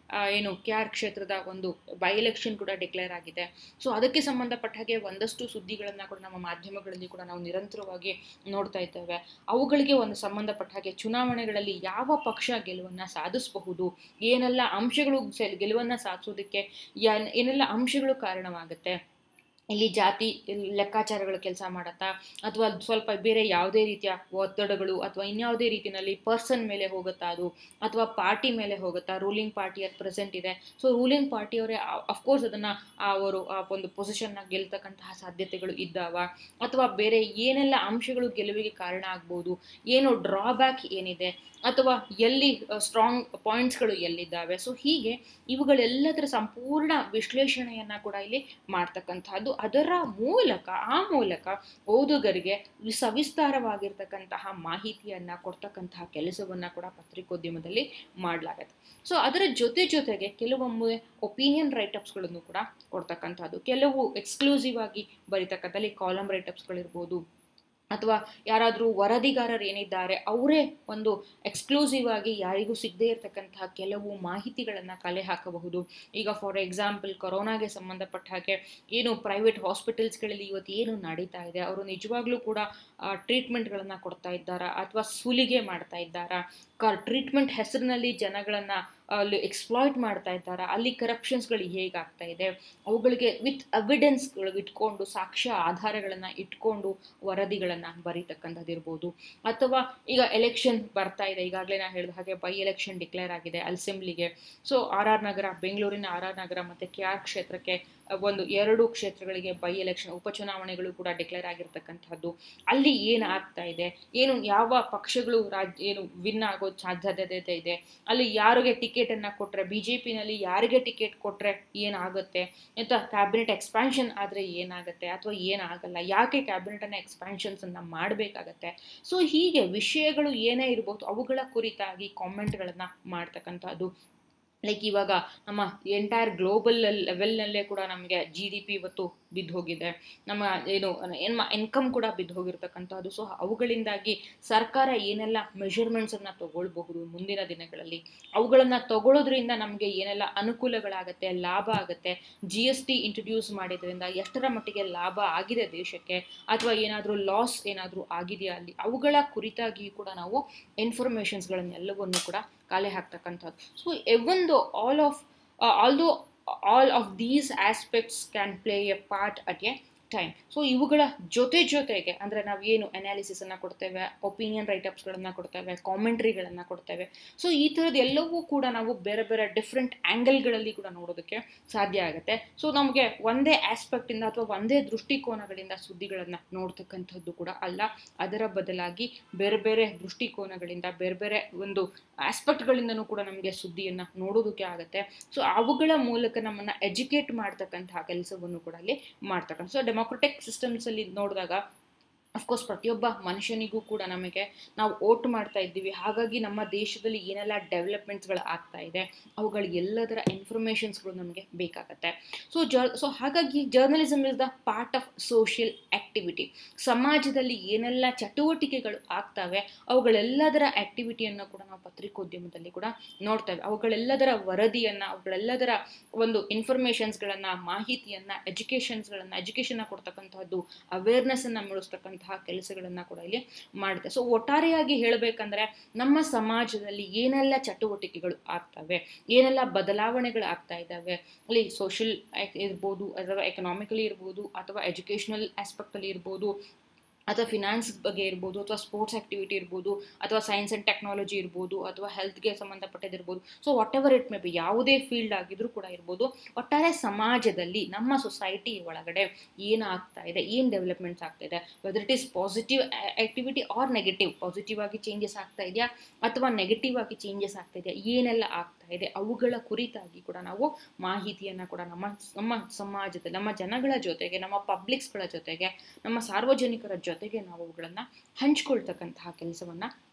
ಆ, ಏನು ಕೆ ಆರ್ ಕ್ಷೇತ್ರದ ಒಂದು ಬೈ ಎಲೆಕ್ಷನ್ ಕೂಡ ಡಿಕ್ಲೇರ್ ಆಗಿದೆ ಸೊ ಅದಕ್ಕೆ ಸಂಬಂಧಪಟ್ಟ ಹಾಗೆ ಒಂದಷ್ಟು ಸುದ್ದಿಗಳನ್ನು ಕೂಡ ನಮ್ಮ ಮಾಧ್ಯಮಗಳಲ್ಲಿ ಕೂಡ ನಾವು ನಿರಂತರವಾಗಿ ನೋಡ್ತಾ ಇದ್ದೇವೆ ಅವುಗಳಿಗೆ ಒಂದು ಸಂಬಂಧಪಟ್ಟ ಹಾಗೆ ಚುನಾವಣೆಗಳಲ್ಲಿ ಯಾವ ಪಕ್ಷ ಗೆಲುವನ್ನು ಸಾಧಿಸಬಹುದು ಏನೆಲ್ಲ ಅಂಶಗಳು ಸೆ- ಗೆಲುವನ್ನು ಸಾಧಿಸೋದಕ್ಕೆ ಯಾ- ಏನೆಲ್ಲ ಅಂಶಗಳು ಕಾರಣವಾಗುತ್ತೆ ಇಲ್ಲಿ ಜಾತಿ ಇಲ್ಲಿ ಲೆಕ್ಕಾಚಾರಗಳು ಕೆಲಸ ಮಾಡತ್ತಾ ಅಥವಾ ಸ್ವಲ್ಪ ಬೇರೆ ಯಾವುದೇ ರೀತಿಯ ಒತ್ತಡಗಳು ಅಥವಾ ಇನ್ಯಾವುದೇ ರೀತಿಯಲ್ಲಿ ಪರ್ಸನ್ ಮೇಲೆ ಹೋಗುತ್ತಾ ಅದು ಅಥವಾ ಪಾರ್ಟಿ ಮೇಲೆ ಹೋಗುತ್ತಾ ರೂಲಿಂಗ್ ಪಾರ್ಟಿ ಅದು ಪ್ರೆಸೆಂಟ್ ಇದೆ ಸೊ ರೂಲಿಂಗ್ ಪಾರ್ಟಿಯವರೇ ಅಫ್ಕೋರ್ಸ್ ಅದನ್ನು ಅವರು ಆ ಒಂದು ಪೊಸಿಷನ್ನ ಗೆಲ್ತಕ್ಕಂತಹ ಸಾಧ್ಯತೆಗಳು ಇದ್ದಾವ ಅಥವಾ ಬೇರೆ ಏನೆಲ್ಲ ಅಂಶಗಳು ಗೆಲುವಿಗೆ ಕಾರಣ ಆಗ್ಬೋದು ಏನು ಡ್ರಾಬ್ಯಾಕ್ ಏನಿದೆ ಅಥವಾ ಎಲ್ಲಿ ಸ್ಟ್ರಾಂಗ್ ಪಾಯಿಂಟ್ಸ್ಗಳು ಎಲ್ಲಿದ್ದಾವೆ ಸೊ ಹೀಗೆ ಇವುಗಳೆಲ್ಲದರ ಸಂಪೂರ್ಣ ವಿಶ್ಲೇಷಣೆಯನ್ನು ಕೂಡ ಇಲ್ಲಿ ಮಾಡ್ತಕ್ಕಂಥದ್ದು ಅದರ ಮೂಲಕ ಆ ಮೂಲಕ ಓದುಗರಿಗೆ ವಿ- ಸವಿಸ್ತಾರವಾಗಿರ್ತಕ್ಕಂತಹ ಮಾಹಿತಿಯನ್ನು ಕೊಡ್ತಕ್ಕಂತಹ ಕೆಲಸವನ್ನು ಕೂಡ ಪತ್ರಿಕೋದ್ಯಮದಲ್ಲಿ ಮಾಡಲಾಗತ್ತೆ ಸೊ ಅದರ ಜೊತೆ ಜೊತೆಗೆ ಕೆಲವೊಮ್ಮೆ ಒಪಿನಿಯನ್ ರೈಟಪ್ಸ್ಗಳನ್ನು ಕೂಡ ಕೊಡ್ತಕ್ಕಂಥದ್ದು ಕೆಲವು ಎಕ್ಸ್ಕ್ಲೂಸಿವ್ ಆಗಿ ಬರೀತಕ್ಕಂಥಲ್ಲಿ ಕಾಲಮ್ ರೈಟಪ್ಸ್ಗಳಿರ್ಬೋದು ಅಥವಾ ಯಾರಾದರೂ ವರದಿಗಾರರು ಏನಿದ್ದಾರೆ ಅವರೇ ಒಂದು ಎಕ್ಸ್ಕ್ಲೂಸಿವ್ ಆಗಿ ಯಾರಿಗೂ ಸಿಗದೇ ಇರತಕ್ಕಂತಹ ಕೆಲವು ಮಾಹಿತಿಗಳನ್ನು ಕಲೆ ಹಾಕಬಹುದು ಈಗ ಫಾರ್ ಎಕ್ಸಾಂಪಲ್ ಕೊರೋನಾಗೆ ಸಂಬಂಧಪಟ್ಟ ಹಾಗೆ ಏನು ಪ್ರೈವೇಟ್ ಹಾಸ್ಪಿಟಲ್ಸ್ಗಳಲ್ಲಿ ಇವತ್ತು ಏನು ನಡೀತಾ ಇದೆ ಅವರು ನಿಜವಾಗ್ಲೂ ಕೂಡ ಟ್ರೀಟ್ಮೆಂಟ್ಗಳನ್ನು ಕೊಡ್ತಾ ಇದ್ದಾರಾ ಅಥವಾ ಸುಲಿಗೆ ಮಾಡ್ತಾ ಇದ್ದಾರಾ ಕ ಟ್ರೀಟ್ಮೆಂಟ್ ಹೆಸರಿನಲ್ಲಿ ಜನಗಳನ್ನು ಅಲ್ಲಿ ಎಕ್ಸ್ಪ್ಲಾಯ್ಟ್ ಮಾಡ್ತಾ ಇದ್ದಾರಾ ಅಲ್ಲಿ ಕರಪ್ಷನ್ಸ್ಗಳು ಹೇಗಾಗ್ತಾ ಇದೆ ಅವುಗಳಿಗೆ ವಿತ್ ಎವಿಡೆನ್ಸ್ಗಳು ಇಟ್ಕೊಂಡು ಸಾಕ್ಷ್ಯ ಆಧಾರಗಳನ್ನು ಇಟ್ಕೊಂಡು ವರದಿಗಳನ್ನು ಬರೀತಕ್ಕಂಥದ್ದಿರ್ಬೋದು ಅಥವಾ ಈಗ ಎಲೆಕ್ಷನ್ ಬರ್ತಾ ಇದೆ ಈಗಾಗಲೇ ನಾನು ಹೇಳಿದ ಹಾಗೆ ಬೈ ಎಲೆಕ್ಷನ್ ಡಿಕ್ಲೇರ್ ಆಗಿದೆ ಅಸೆಂಬ್ಲಿಗೆ ಸೊ ಆರ್ ಆರ್ ನಗರ ಬೆಂಗಳೂರಿನ ಆರ್ ಆರ್ ನಗರ ಮತ್ತು ಕೆ ಆರ್ ಕ್ಷೇತ್ರಕ್ಕೆ ಒಂದು ಎರಡು ಕ್ಷೇತ್ರಗಳಿಗೆ ಬೈ ಎಲೆಕ್ಷನ್ ಉಪಚುನಾವಣೆಗಳು ಕೂಡ ಡಿಕ್ಲೇರ್ ಆಗಿರ್ತಕ್ಕಂಥದ್ದು ಅಲ್ಲಿ ಏನು ಆಗ್ತಾ ಇದೆ ಏನು ಯಾವ ಪಕ್ಷಗಳು ರಾಜ್ಯ ಏನು ವಿನ್ ಆಗೋ ಸಾಧ್ಯತೆ ಇದೆ ಅಲ್ಲಿ ಯಾರಿಗೆ ಟಿಕೆಟನ್ನು ಕೊಟ್ಟರೆ ಬಿ ಜೆ ಪಿನಲ್ಲಿ ಯಾರಿಗೆ ಟಿಕೆಟ್ ಕೊಟ್ಟರೆ ಏನಾಗುತ್ತೆ ಅಂತ ಕ್ಯಾಬಿನೆಟ್ ಎಕ್ಸ್ಪ್ಯಾನ್ಷನ್ ಆದರೆ ಏನಾಗುತ್ತೆ ಅಥವಾ ಏನಾಗಲ್ಲ ಯಾಕೆ ಕ್ಯಾಬಿನೆಟನ್ನು ಎಕ್ಸ್ಪ್ಯಾನ್ಷನ್ಸನ್ನು ಮಾಡಬೇಕಾಗತ್ತೆ ಸೊ ಹೀಗೆ ವಿಷಯಗಳು ಏನೇ ಇರ್ಬೋದು ಅವುಗಳ ಕುರಿತಾಗಿ ಕಾಮೆಂಟ್ಗಳನ್ನು ಮಾಡ್ತಕ್ಕಂಥದ್ದು ಲೈಕ್ ಇವಾಗ ನಮ್ಮ ಎಂಟೈರ್ ಗ್ಲೋಬಲ್ ಲೆವೆಲ್ನಲ್ಲೇ ಕೂಡ ನಮಗೆ ಜಿ ಡಿ ಪಿ ಇವತ್ತು ಬಿದ್ದು ಹೋಗಿದೆ ನಮ್ಮ ಏನು ಏನು ಇನ್ಕಮ್ ಕೂಡ ಬಿದ್ದು ಹೋಗಿರ್ತಕ್ಕಂಥದ್ದು ಸೊ ಅವುಗಳಿಂದಾಗಿ ಸರ್ಕಾರ ಏನೆಲ್ಲ ಮೆಷರ್ಮೆಂಟ್ಸನ್ನು ತಗೊಳ್ಬಹುದು ಮುಂದಿನ ದಿನಗಳಲ್ಲಿ ಅವುಗಳನ್ನು ತಗೊಳ್ಳೋದ್ರಿಂದ ನಮಗೆ ಏನೆಲ್ಲ ಅನುಕೂಲಗಳಾಗತ್ತೆ ಲಾಭ ಆಗುತ್ತೆ ಜಿ ಎಸ್ ಟಿ ಇಂಟ್ರೊಡ್ಯೂಸ್ ಮಾಡಿದ್ರಿಂದ ಎಷ್ಟರ ಮಟ್ಟಿಗೆ ಲಾಭ ಆಗಿದೆ ದೇಶಕ್ಕೆ ಅಥವಾ ಏನಾದರೂ ಲಾಸ್ ಏನಾದರೂ ಆಗಿದೆಯಾ ಅಲ್ಲಿ ಅವುಗಳ ಕುರಿತಾಗಿ ಕೂಡ ನಾವು ಇನ್ಫಾರ್ಮೇಷನ್ಸ್ಗಳನ್ನೆಲ್ಲವನ್ನು ಕೂಡ ಕಲೆ ಹಾಕ್ತಕ್ಕಂಥದ್ದು ಸೊ ಎವೊಂದು all of although all of these aspects can play a part at a time so ಇವುಗಳ ಜೊತೆ ಜೊತೆಗೆ ಅಂದರೆ ನಾವು ಏನು ಅನಾಲಿಸಿಸನ್ನು ಕೊಡ್ತೇವೆ ಒಪಿನಿಯನ್ ರೈಟಪ್ಸ್ಗಳನ್ನು ಕೊಡ್ತೇವೆ ಕಾಮೆಂಟ್ರಿಗಳನ್ನು ಕೊಡ್ತೇವೆ ಸೊ ಈ ಥರದ್ದು ಎಲ್ಲವೂ ಕೂಡ ನಾವು ಬೇರೆ ಬೇರೆ ಡಿಫ್ರೆಂಟ್ ಆ್ಯಂಗಲ್ಗಳಲ್ಲಿ ಕೂಡ ನೋಡೋದಕ್ಕೆ ಸಾಧ್ಯ ಆಗುತ್ತೆ ಸೊ ನಮಗೆ ಒಂದೇ ಆಸ್ಪೆಕ್ಟಿಂದ ಅಥವಾ ಒಂದೇ ದೃಷ್ಟಿಕೋನಗಳಿಂದ ಸುದ್ದಿಗಳನ್ನು ನೋಡ್ತಕ್ಕಂಥದ್ದು ಕೂಡ ಅಲ್ಲ ಅದರ ಬದಲಾಗಿ ಬೇರೆ ಬೇರೆ ದೃಷ್ಟಿಕೋನಗಳಿಂದ ಬೇರೆ ಬೇರೆ ಒಂದು ಆಸ್ಪೆಕ್ಟ್ಗಳಿಂದನೂ ಕೂಡ ನಮಗೆ ಸುದ್ದಿಯನ್ನು ನೋಡೋದಕ್ಕೆ ಆಗುತ್ತೆ ಸೊ ಅವುಗಳ ಮೂಲಕ ನಮ್ಮನ್ನು ಎಜುಕೇಟ್ ಮಾಡ್ತಕ್ಕಂತಹ ಕೆಲಸವನ್ನು ಕೂಡ ಅಲ್ಲಿ ಮಾಡ್ತಕ್ಕಂಥ ಸೊ ಡೆಮೋಕ್ರೆಟಿಕ್ ಸಿಸ್ಟಮ್ಸಲ್ಲಿ ನೋಡಿದಾಗ ಅಫ್ಕೋರ್ಸ್ ಪ್ರತಿಯೊಬ್ಬ ಮನುಷ್ಯನಿಗೂ ಕೂಡ ನಮಗೆ ನಾವು ಓಟ್ ಮಾಡ್ತಾ ಇದ್ದೀವಿ ಹಾಗಾಗಿ ನಮ್ಮ ದೇಶದಲ್ಲಿ ಏನೆಲ್ಲ ಡೆವಲಪ್ಮೆಂಟ್ಸ್ಗಳು ಆಗ್ತಾ ಇದೆ ಅವುಗಳ ಎಲ್ಲದರ ಇನ್ಫಾರ್ಮೇಷನ್ಸ್ಗಳು ನಮಗೆ ಬೇಕಾಗತ್ತೆ ಸೊ ಜ ಸೊ ಹಾಗಾಗಿ journalism is the part of social activity ಸಮಾಜದಲ್ಲಿ ಏನೆಲ್ಲ ಚಟುವಟಿಕೆಗಳು ಆಗ್ತವೆ ಅವುಗಳೆಲ್ಲದರ ಆ್ಯಕ್ಟಿವಿಟಿಯನ್ನು ಕೂಡ ನಾವು ಪತ್ರಿಕೋದ್ಯಮದಲ್ಲಿ ಕೂಡ ನೋಡ್ತೇವೆ ಅವುಗಳೆಲ್ಲದರ ವರದಿಯನ್ನು ಅವುಗಳೆಲ್ಲದರ ಒಂದು ಇನ್ಫಾರ್ಮೇಷನ್ಸ್ಗಳನ್ನು ಮಾಹಿತಿಯನ್ನು ಎಜುಕೇಷನ್ಸ್ಗಳನ್ನು ಎಜುಕೇಷನ್ನ ಕೊಡ್ತಕ್ಕಂಥದ್ದು ಅವೇರ್ನೆಸ್ಸನ್ನು ಮೂಡಿಸ್ತಕ್ಕಂತಹ ಕೆಲಸಗಳನ್ನು ಕೂಡ ಇಲ್ಲಿ ಮಾಡುತ್ತೆ ಸೊ ಒಟ್ಟಾರೆಯಾಗಿ ಹೇಳಬೇಕಂದ್ರೆ ನಮ್ಮ ಸಮಾಜದಲ್ಲಿ ಏನೆಲ್ಲ ಚಟುವಟಿಕೆಗಳು ಆಗ್ತವೆ ಏನೆಲ್ಲ ಬದಲಾವಣೆಗಳು ಆಗ್ತಾ ಇದ್ದಾವೆ ಅಲ್ಲಿ ಸೋಷಿಯಲ್ ಇರ್ಬೋದು ಅಥವಾ ಎಕನಾಮಿಕಲಿ ಇರ್ಬೋದು ಅಥವಾ ಎಜುಕೇಷನಲ್ ಆಸ್ಪೆಕ್ಟಲ್ಲಿ ಇರ್ಬೋದು ಅಥವಾ ಫಿನಾನ್ಸ್ ಬಗ್ಗೆ ಇರ್ಬೋದು ಅಥವಾ ಸ್ಪೋರ್ಟ್ಸ್ ಆ್ಯಕ್ಟಿವಿಟಿ ಇರ್ಬೋದು ಅಥವಾ ಸೈನ್ಸ್ ಆ್ಯಂಡ್ ಟೆಕ್ನಾಲಜಿ ಇರ್ಬೋದು ಅಥವಾ ಹೆಲ್ತ್ಗೆ ಸಂಬಂಧಪಟ್ಟದಿರ್ಬೋದು so whatever it may be ಯಾವುದೇ ಫೀಲ್ಡ್ ಆಗಿದ್ರೂ ಕೂಡ ಇರ್ಬೋದು ಒಟ್ಟಾರೆ ಸಮಾಜದಲ್ಲಿ ನಮ್ಮ ಸೊಸೈಟಿ ಒಳಗಡೆ ಏನಾಗ್ತಾ ಇದೆ ಏನು ಡೆವಲಪ್ಮೆಂಟ್ಸ್ ಆಗ್ತಾ ಇದೆ whether it is positive activity or negative positive ಆಗಿ ಚೇಂಜಸ್ ಆಗ್ತಾ ಇದೆಯಾ ಅಥವಾ ನೆಗೆಟಿವ್ ಆಗಿ ಚೇಂಜಸ್ ಆಗ್ತಾ ಇದೆಯಾ ಏನೆಲ್ಲ ಆಗ್ತಾ ಇದೆ ಅವುಗಳ ಕುರಿತಾಗಿ ಕೂಡ ನಾವು ಮಾಹಿತಿಯನ್ನು ಕೂಡ ನಮ್ಮ ನಮ್ಮ ಸಮಾಜದಲ್ಲಿ ನಮ್ಮ ಜನಗಳ ಜೊತೆಗೆ ನಮ್ಮ ಪಬ್ಲಿಕ್ಸ್ಗಳ ಜೊತೆಗೆ ನಮ್ಮ ಸಾರ್ವಜನಿಕರ ಜೊತೆಗೆ ನಾವು ಅವುಗಳನ್ನು ಹಂಚ್ಕೊಳ್ತಕ್ಕಂತಹ ಕೆಲಸವನ್ನು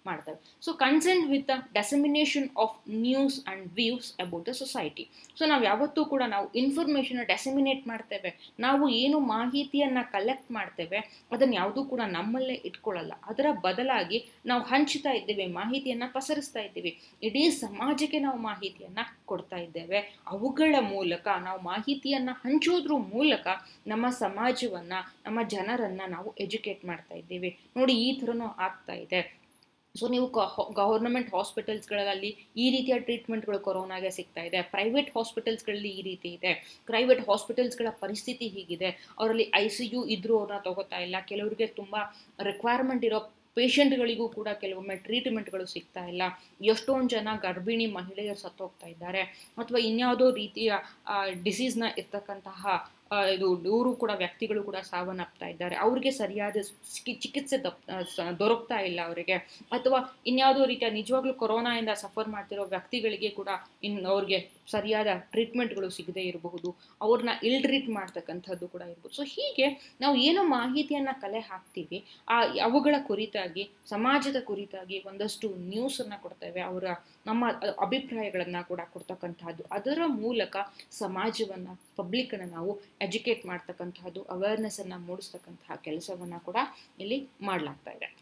ಮಾಡ್ತವೆ so consent with the dissemination of news and views about the society so ನಾವು ಯಾವತ್ತೂ ಕೂಡ ನಾವು ಇನ್ಫಾರ್ಮೇಷನ್ ಡೆಸಮಿನೇಟ್ ಮಾಡ್ತೇವೆ ನಾವು ಏನು ಮಾಹಿತಿಯನ್ನು ಕಲೆಕ್ಟ್ ಮಾಡ್ತೇವೆ ಅದನ್ನು ಯಾವುದೂ ಕೂಡ ನಮ್ಮಲ್ಲೇ ಇಟ್ಕೊಳ್ಳಲ್ಲ ಅದರ ಬದಲಾಗಿ ನಾವು ಹಂಚ್ತಾ ಇದ್ದೇವೆ ಮಾಹಿತಿಯನ್ನು ಪಸರಿಸ್ತಾ ಇದ್ದೀವಿ ಇಡೀ ಸಮಾಜಕ್ಕೆ ನಾವು ಮಾಹಿತಿಯನ್ನು ಕೊಡ್ತಾ ಇದ್ದೇವೆ ಅವುಗಳ ಮೂಲಕ ನಾವು ಮಾಹಿತಿಯನ್ನು ಹಂಚೋದ್ರ ಮೂಲಕ ನಮ್ಮ ಸಮಾಜವನ್ನು ನಮ್ಮ ಜನರನ್ನು ನಾವು ಎಜುಕೇಟ್ ಮಾಡ್ತಾ ಇದ್ದೀವಿ ನೋಡಿ ಈ ಥರನೂ ಆಗ್ತಾ ಇದೆ ಸೊ ನೀವು ಗವರ್ನಮೆಂಟ್ ಹಾಸ್ಪಿಟಲ್ಸ್ಗಳಲ್ಲಿ ಈ ರೀತಿಯ ಟ್ರೀಟ್ಮೆಂಟ್ಗಳು ಕೊರೋನಾಗೆ ಸಿಗ್ತಾ ಇದೆ ಪ್ರೈವೇಟ್ ಹಾಸ್ಪಿಟಲ್ಸ್ಗಳಲ್ಲಿ ಈ ರೀತಿ ಇದೆ ಪ್ರೈವೇಟ್ ಹಾಸ್ಪಿಟಲ್ಸ್ಗಳ ಪರಿಸ್ಥಿತಿ ಹೀಗಿದೆ ಅವರಲ್ಲಿ ಐ ಸಿ ಯು ಇದ್ರೂ ಅವ್ರನ್ನ ತಗೋತಾ ಇಲ್ಲ ಕೆಲವರಿಗೆ ತುಂಬ ರಿಕ್ವೈರ್ಮೆಂಟ್ ಇರೋ ಪೇಷಂಟ್ಗಳಿಗೂ ಕೂಡ ಕೆಲವೊಮ್ಮೆ ಟ್ರೀಟ್ಮೆಂಟ್ಗಳು ಸಿಗ್ತಾ ಇಲ್ಲ ಎಷ್ಟೊಂದು ಜನ ಗರ್ಭಿಣಿ ಮಹಿಳೆಯರು ಸತ್ತೋಗ್ತಾ ಇದ್ದಾರೆ ಅಥವಾ ಇನ್ಯಾವುದೋ ರೀತಿಯ ಡಿಸೀಸ್ನ ಇರ್ತಕ್ಕಂತಹ ಇದು ಇವರು ಕೂಡ ವ್ಯಕ್ತಿಗಳು ಕೂಡ ಸಾವನ್ನಪ್ತಾ ಇದ್ದಾರೆ ಅವ್ರಿಗೆ ಸರಿಯಾದ ಚಿಕಿತ್ಸೆ ದಪ್ ದೊರಕ್ತಾ ಇಲ್ಲ ಅವರಿಗೆ ಅಥವಾ ಇನ್ಯಾವುದೋ ರೀತಿಯ ನಿಜವಾಗ್ಲೂ ಕೊರೋನಾಯಿಂದ ಸಫರ್ ಮಾಡ್ತಿರೋ ವ್ಯಕ್ತಿಗಳಿಗೆ ಕೂಡ ಇನ್ನು ಅವ್ರಿಗೆ ಸರಿಯಾದ ಟ್ರೀಟ್ಮೆಂಟ್ಗಳು ಸಿಗದೇ ಇರಬಹುದು ಅವ್ರನ್ನ ಇಲ್ ಟ್ರೀಟ್ ಮಾಡ್ತಕ್ಕಂಥದ್ದು ಕೂಡ ಇರ್ಬೋದು ಸೊ ಹೀಗೆ ನಾವು ಏನು ಮಾಹಿತಿಯನ್ನು ಕಲೆ ಹಾಕ್ತೀವಿ ಆ ಅವುಗಳ ಕುರಿತಾಗಿ ಸಮಾಜದ ಕುರಿತಾಗಿ ಒಂದಷ್ಟು ನ್ಯೂಸನ್ನು ಕೊಡ್ತೇವೆ ಅವರ ನಮ್ಮ ಅಭಿಪ್ರಾಯಗಳನ್ನು ಕೂಡ ಕೊಡ್ತಕ್ಕಂಥದ್ದು ಅದರ ಮೂಲಕ ಸಮಾಜವನ್ನು ಪಬ್ಲಿಕ್ಕನ್ನು ನಾವು ಎಜುಕೇಟ್ ಮಾಡ್ತಕ್ಕಂತಹದ್ದು ಅವೇರ್ನೆಸ್ಸನ್ನು ಮೂಡಿಸ್ತಕ್ಕಂತಹ ಕೆಲಸವನ್ನು ಕೂಡ ಇಲ್ಲಿ ಮಾಡಲಾಗ್ತಾ ಇದೆ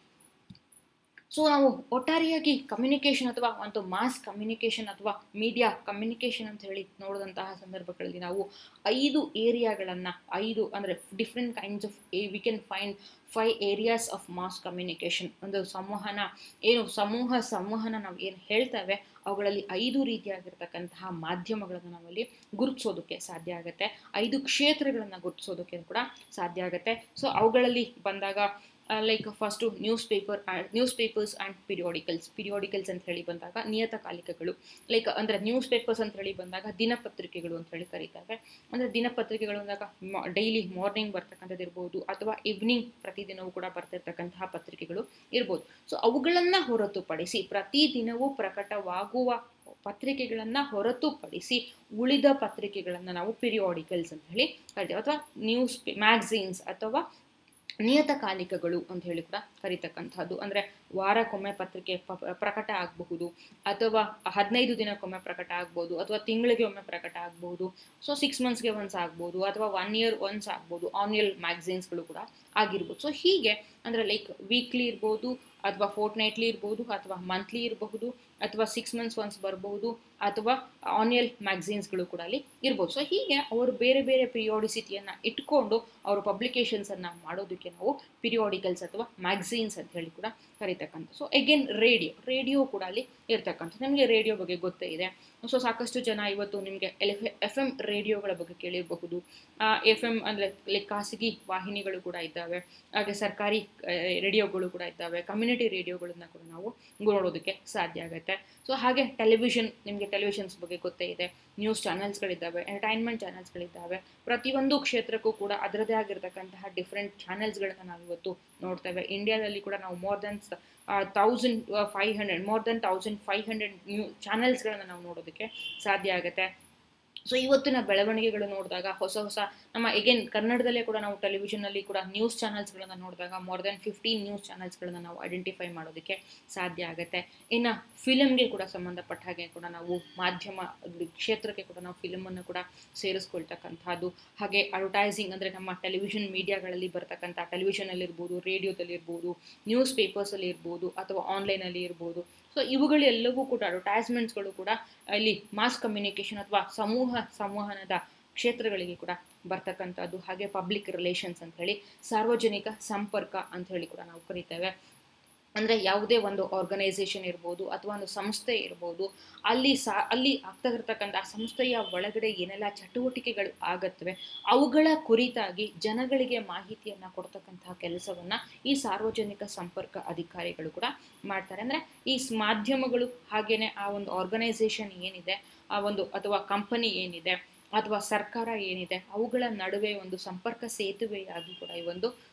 ಸೊ ನಾವು ಒಟ್ಟಾರೆಯಾಗಿ ಕಮ್ಯುನಿಕೇಷನ್ ಅಥವಾ ಒಂದು ಮಾಸ್ ಕಮ್ಯುನಿಕೇಷನ್ ಅಥವಾ ಮೀಡಿಯಾ ಕಮ್ಯುನಿಕೇಷನ್ ಅಂತ ಹೇಳಿ ನೋಡಿದಂತಹ ಸಂದರ್ಭಗಳಲ್ಲಿ ನಾವು ಐದು ಏರಿಯಾಗಳನ್ನು ಐದು ಅಂದರೆ different kinds of we can find five areas of mass communication ಒಂದು ಸಂವಹನ ಏನು ಸಮೂಹ ಸಂವಹನ ನಾವು ಏನು ಹೇಳ್ತೇವೆ ಅವುಗಳಲ್ಲಿ ಐದು ರೀತಿಯಾಗಿರ್ತಕ್ಕಂತಹ ಮಾಧ್ಯಮಗಳನ್ನು ನಾವಲ್ಲಿ ಗುರುತಿಸೋದಕ್ಕೆ ಸಾಧ್ಯ ಆಗುತ್ತೆ ಐದು ಕ್ಷೇತ್ರಗಳನ್ನು ಗುರುತಿಸೋದಕ್ಕೆ ಕೂಡ ಸಾಧ್ಯ ಆಗುತ್ತೆ ಸೊ ಅವುಗಳಲ್ಲಿ ಬಂದಾಗ like first news paper news papers and periodicals periodicals ಅಂತ ಹೇಳಿ ಬಂದಾಗ ನಿಯತಕಾಲಿಕಗಳು ಲೈಕ್ ಅಂದರೆ ನ್ಯೂಸ್ ಪೇಪರ್ಸ್ ಅಂತ ಹೇಳಿ ಬಂದಾಗ ದಿನಪತ್ರಿಕೆಗಳು ಅಂತ ಹೇಳಿ ಕರೀತಾರೆ ಅಂದರೆ ದಿನಪತ್ರಿಕೆಗಳು ಅಂದಾಗ ಡೈಲಿ ಮಾರ್ನಿಂಗ್ ಬರ್ತಕ್ಕಂಥದ್ದು ಇರ್ಬೋದು ಅಥವಾ ಈವ್ನಿಂಗ್ ಪ್ರತಿದಿನವೂ ಕೂಡ ಬರ್ತಿರ್ತಕ್ಕಂತಹ ಪತ್ರಿಕೆಗಳು ಇರ್ಬೋದು ಸೊ ಅವುಗಳನ್ನು ಹೊರತುಪಡಿಸಿ ಪ್ರತಿದಿನವೂ ಪ್ರಕಟವಾಗುವ ಪತ್ರಿಕೆಗಳನ್ನು ಹೊರತುಪಡಿಸಿ ಉಳಿದ ಪತ್ರಿಕೆಗಳನ್ನು ನಾವು ಪಿರಿಯೋಡಿಕಲ್ಸ್ ಅಂತ ಹೇಳಿ ಕರಿತೀವಿ ಅಥವಾ ನ್ಯೂಸ್ ಮ್ಯಾಗ್ಝೀನ್ಸ್ ಅಥವಾ ನಿಯತಕಾಲಿಕಗಳು ಅಂತ ಹೇಳಿ ಕೂಡ ಕರೀತಕ್ಕಂಥದ್ದು ಅಂದರೆ ವಾರಕ್ಕೊಮ್ಮೆ ಪತ್ರಿಕೆ ಪ್ರಕಟ ಆಗಬಹುದು ಅಥವಾ ಹದಿನೈದು ದಿನಕ್ಕೊಮ್ಮೆ ಪ್ರಕಟ ಆಗ್ಬೋದು ಅಥವಾ ತಿಂಗಳಿಗೆ ಒಮ್ಮೆ ಪ್ರಕಟ ಆಗ್ಬೋದು ಸೊ ಸಿಕ್ಸ್ ಮಂತ್ಸ್ಗೆ ಒನ್ಸ್ ಆಗ್ಬೋದು ಅಥವಾ ಒನ್ ಇಯರ್ ಒನ್ಸ್ ಆಗ್ಬೋದು ಆನ್ಯಲ್ ಮ್ಯಾಗ್ಝೀನ್ಸ್ಗಳು ಕೂಡ ಆಗಿರ್ಬೋದು ಸೊ ಹೀಗೆ ಅಂದರೆ ಲೈಕ್ ವೀಕ್ಲಿ ಇರ್ಬೋದು ಅಥವಾ ಫೋರ್ಟ್ ನೈಟ್ಲಿ ಇರ್ಬೋದು ಅಥವಾ ಮಂತ್ಲಿ ಇರಬಹುದು ಅಥವಾ ಸಿಕ್ಸ್ ಮಂತ್ಸ್ ಒನ್ಸ್ ಬರ್ಬೋದು ಅಥವಾ ಆನ್ಯಲ್ ಮ್ಯಾಗ್ಝೀನ್ಸ್ಗಳು ಕೂಡ ಅಲ್ಲಿ ಇರ್ಬೋದು ಸೊ ಹೀಗೆ ಅವರು ಬೇರೆ ಬೇರೆ ಪಿರಿಯೋಡಿಸಿಟಿಯನ್ನು ಇಟ್ಕೊಂಡು ಅವರು ಪಬ್ಲಿಕೇಶನ್ಸನ್ನು ಮಾಡೋದಕ್ಕೆ ನಾವು ಪಿರಿಯೋಡಿಕಲ್ಸ್ ಅಥವಾ ಮ್ಯಾಗ್ಝೀನ್ಸ್ ಅಂತ ಹೇಳಿ ಕೂಡ ಕರೀತಕ್ಕಂಥ ಸೊ ಅಗೇನ್ ರೇಡಿಯೋ ರೇಡಿಯೋ ಕೂಡ ಅಲ್ಲಿ ಇರ್ತಕ್ಕಂಥ ನಿಮಗೆ ರೇಡಿಯೋ ಬಗ್ಗೆ ಗೊತ್ತೇ ಇದೆ ಸೊ ಸಾಕಷ್ಟು ಜನ ಇವತ್ತು ನಿಮಗೆ ಎಫ್ ಎಫ್ ಎಮ್ ರೇಡಿಯೋಗಳ ಬಗ್ಗೆ ಕೇಳಿರಬಹುದು ಎಫ್ ಎಮ್ ಅಂದರೆ ಲೈಕ್ ಖಾಸಗಿ ವಾಹಿನಿಗಳು ಕೂಡ ಇದ್ದಾವೆ ಹಾಗೆ ಸರ್ಕಾರಿ ರೇಡಿಯೋಗಳು ಕೂಡ ಇದ್ದಾವೆ ಕಮ್ಯುನಿಟಿ ರೇಡಿಯೋಗಳನ್ನ ಕೂಡ ನಾವು ನೋಡೋದಕ್ಕೆ ಸಾಧ್ಯ ಆಗುತ್ತೆ ಸೊ ಹಾಗೆ ಟೆಲಿವಿಷನ್ ನಿಮಗೆ ಟೆಲಿವಿಷನ್ಸ್ ಬಗ್ಗೆ ಗೊತ್ತೇ ಇದೆ ನ್ಯೂಸ್ ಚಾನೆಲ್ಸ್ಗಳಿದ್ದಾವೆ ಎಂಟರ್ಟೈನ್ಮೆಂಟ್ ಚಾನೆಲ್ಸ್ಗಳಿದ್ದಾವೆ ಪ್ರತಿಯೊಂದು ಕ್ಷೇತ್ರಕ್ಕೂ ಕೂಡ ಅದರದೇ ಆಗಿರ್ತಕ್ಕಂತಹ ಡಿಫ್ರೆಂಟ್ ಚಾನೆಲ್ಸ್ಗಳನ್ನ ನಾವು ಇವತ್ತು ನೋಡ್ತೇವೆ ಇಂಡಿಯಾದಲ್ಲಿ ಕೂಡ ನಾವು more than thousand five hundred more than thousand five hundred new ಚಾನೆಲ್ಸ್ಗಳನ್ನ ನಾವು ನೋಡೋದಕ್ಕೆ ಸಾಧ್ಯ ಆಗುತ್ತೆ ಸೊ ಇವತ್ತಿನ ಬೆಳವಣಿಗೆಗಳು ನೋಡಿದಾಗ ಹೊಸ ಹೊಸ ನಮ್ಮ ಎಗೇನ್ ಕನ್ನಡದಲ್ಲೇ ಕೂಡ ನಾವು ಟೆಲಿವಿಷನಲ್ಲಿ ಕೂಡ ನ್ಯೂಸ್ ಚಾನಲ್ಸ್ಗಳನ್ನು ನೋಡಿದಾಗ ಮೋರ್ ದೆನ್ ಫಿಫ್ಟೀನ್ ನ್ಯೂಸ್ ಚಾನಲ್ಸ್ಗಳನ್ನು ನಾವು ಐಡೆಂಟಿಫೈ ಮಾಡೋದಕ್ಕೆ ಸಾಧ್ಯ ಆಗುತ್ತೆ ಇನ್ನು ಫಿಲಮ್ಗೆ ಕೂಡ ಸಂಬಂಧಪಟ್ಟ ಹಾಗೆ ಕೂಡ ನಾವು ಮಾಧ್ಯಮ ಕ್ಷೇತ್ರಕ್ಕೆ ಕೂಡ ನಾವು ಫಿಲಮನ್ನು ಕೂಡ ಸೇರಿಸ್ಕೊಳ್ತಕ್ಕಂಥದ್ದು ಹಾಗೆ ಅಡ್ವರ್ಟೈಸಿಂಗ್ ಅಂದರೆ ನಮ್ಮ ಟೆಲಿವಿಷನ್ ಮೀಡಿಯಾಗಳಲ್ಲಿ ಬರ್ತಕ್ಕಂಥ ಟೆಲಿವಿಷನಲ್ಲಿರ್ಬೋದು ರೇಡಿಯೋದಲ್ಲಿರ್ಬೋದು ನ್ಯೂಸ್ ಪೇಪರ್ಸಲ್ಲಿ ಇರ್ಬೋದು ಅಥವಾ ಆನ್ಲೈನಲ್ಲಿ ಇರ್ಬೋದು ಸೊ ಇವುಗಳೆಲ್ಲವೂ ಕೂಡ ಅಡ್ವರ್ಟೈಸ್ಮೆಂಟ್ಸ್ಗಳು ಕೂಡ ಇಲ್ಲಿ ಮಾಸ್ ಕಮ್ಯುನಿಕೇಷನ್ ಅಥವಾ ಸಮೂಹ ಸಂವಹನದ ಕ್ಷೇತ್ರಗಳಿಗೆ ಕೂಡ ಬರ್ತಕ್ಕಂಥದ್ದು ಹಾಗೆ ಪಬ್ಲಿಕ್ ರಿಲೇಷನ್ಸ್ ಅಂತ ಹೇಳಿ ಸಾರ್ವಜನಿಕ ಸಂಪರ್ಕ ಅಂತ ಹೇಳಿ ಕೂಡ ನಾವು ಕರಿತೇವೆ ಅಂದರೆ ಯಾವುದೇ ಒಂದು ಆರ್ಗನೈಸೇಷನ್ ಇರ್ಬೋದು ಅಥವಾ ಒಂದು ಸಂಸ್ಥೆ ಇರ್ಬೋದು ಅಲ್ಲಿ ಸಾ ಅಲ್ಲಿ ಆಗ್ತಾ ಇರ್ತಕ್ಕಂಥ ಆ ಸಂಸ್ಥೆಯ ಒಳಗಡೆ ಏನೆಲ್ಲ ಚಟುವಟಿಕೆಗಳು ಆಗತ್ತವೆ ಅವುಗಳ ಕುರಿತಾಗಿ ಜನಗಳಿಗೆ ಮಾಹಿತಿಯನ್ನು ಕೊಡ್ತಕ್ಕಂತಹ ಕೆಲಸವನ್ನು ಈ ಸಾರ್ವಜನಿಕ ಸಂಪರ್ಕ ಅಧಿಕಾರಿಗಳು ಕೂಡ ಮಾಡ್ತಾರೆ ಅಂದರೆ ಈ ಮಾಧ್ಯಮಗಳು ಹಾಗೆಯೇ ಆ ಒಂದು ಆರ್ಗನೈಸೇಷನ್ ಏನಿದೆ ಆ ಒಂದು ಅಥವಾ ಕಂಪನಿ ಏನಿದೆ ಅಥವಾ ಸರ್ಕಾರ ಏನಿದೆ ಅವುಗಳ ನಡುವೆ ಒಂದು ಸಂಪರ್ಕ ಸೇತುವೆಯಾಗಿ ಕೂಡ ಈ ಒಂದು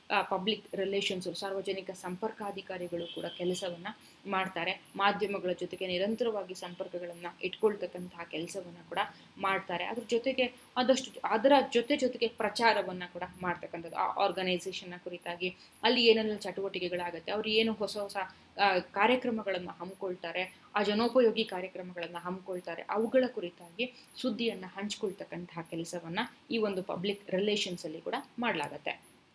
ಪಬ್ಲಿಕ್ ರಿಲೇಷನ್ಸು ಸಾರ್ವಜನಿಕ ಸಂಪರ್ಕಾಧಿಕಾರಿಗಳು ಕೂಡ ಕೆಲಸವನ್ನು ಮಾಡ್ತಾರೆ ಮಾಧ್ಯಮಗಳ ಜೊತೆಗೆ ನಿರಂತರವಾಗಿ ಸಂಪರ್ಕಗಳನ್ನು ಇಟ್ಕೊಳ್ತಕ್ಕಂತಹ ಕೆಲಸವನ್ನು ಕೂಡ ಮಾಡ್ತಾರೆ ಅದ್ರ ಜೊತೆಗೆ ಆದಷ್ಟು ಅದರ ಜೊತೆ ಜೊತೆಗೆ ಪ್ರಚಾರವನ್ನು ಕೂಡ ಮಾಡ್ತಕ್ಕಂಥದ್ದು ಆ ಆರ್ಗನೈಸೇಷನ್ನ ಕುರಿತಾಗಿ ಅಲ್ಲಿ ಏನೆಲ್ಲ ಚಟುವಟಿಕೆಗಳಾಗುತ್ತೆ ಅವ್ರು ಏನು ಹೊಸ ಹೊಸ ಕಾರ್ಯಕ್ರಮಗಳನ್ನು ಹಮ್ಮಿಕೊಳ್ತಾರೆ ಆ ಜನೋಪಯೋಗಿ ಕಾರ್ಯಕ್ರಮಗಳನ್ನು ಹಮ್ಮಿಕೊಳ್ತಾರೆ ಅವುಗಳ ಕುರಿತಾಗಿ ಸುದ್ದಿಯನ್ನು ಹಂಚ್ಕೊಳ್ತಕ್ಕಂತಹ ಕೆಲಸವನ್ನು ಈ ಒಂದು ಪಬ್ಲಿಕ್ ರಿಲೇಷನ್ಸಲ್ಲಿ ಕೂಡ ಮಾಡಲಾಗತ್ತೆ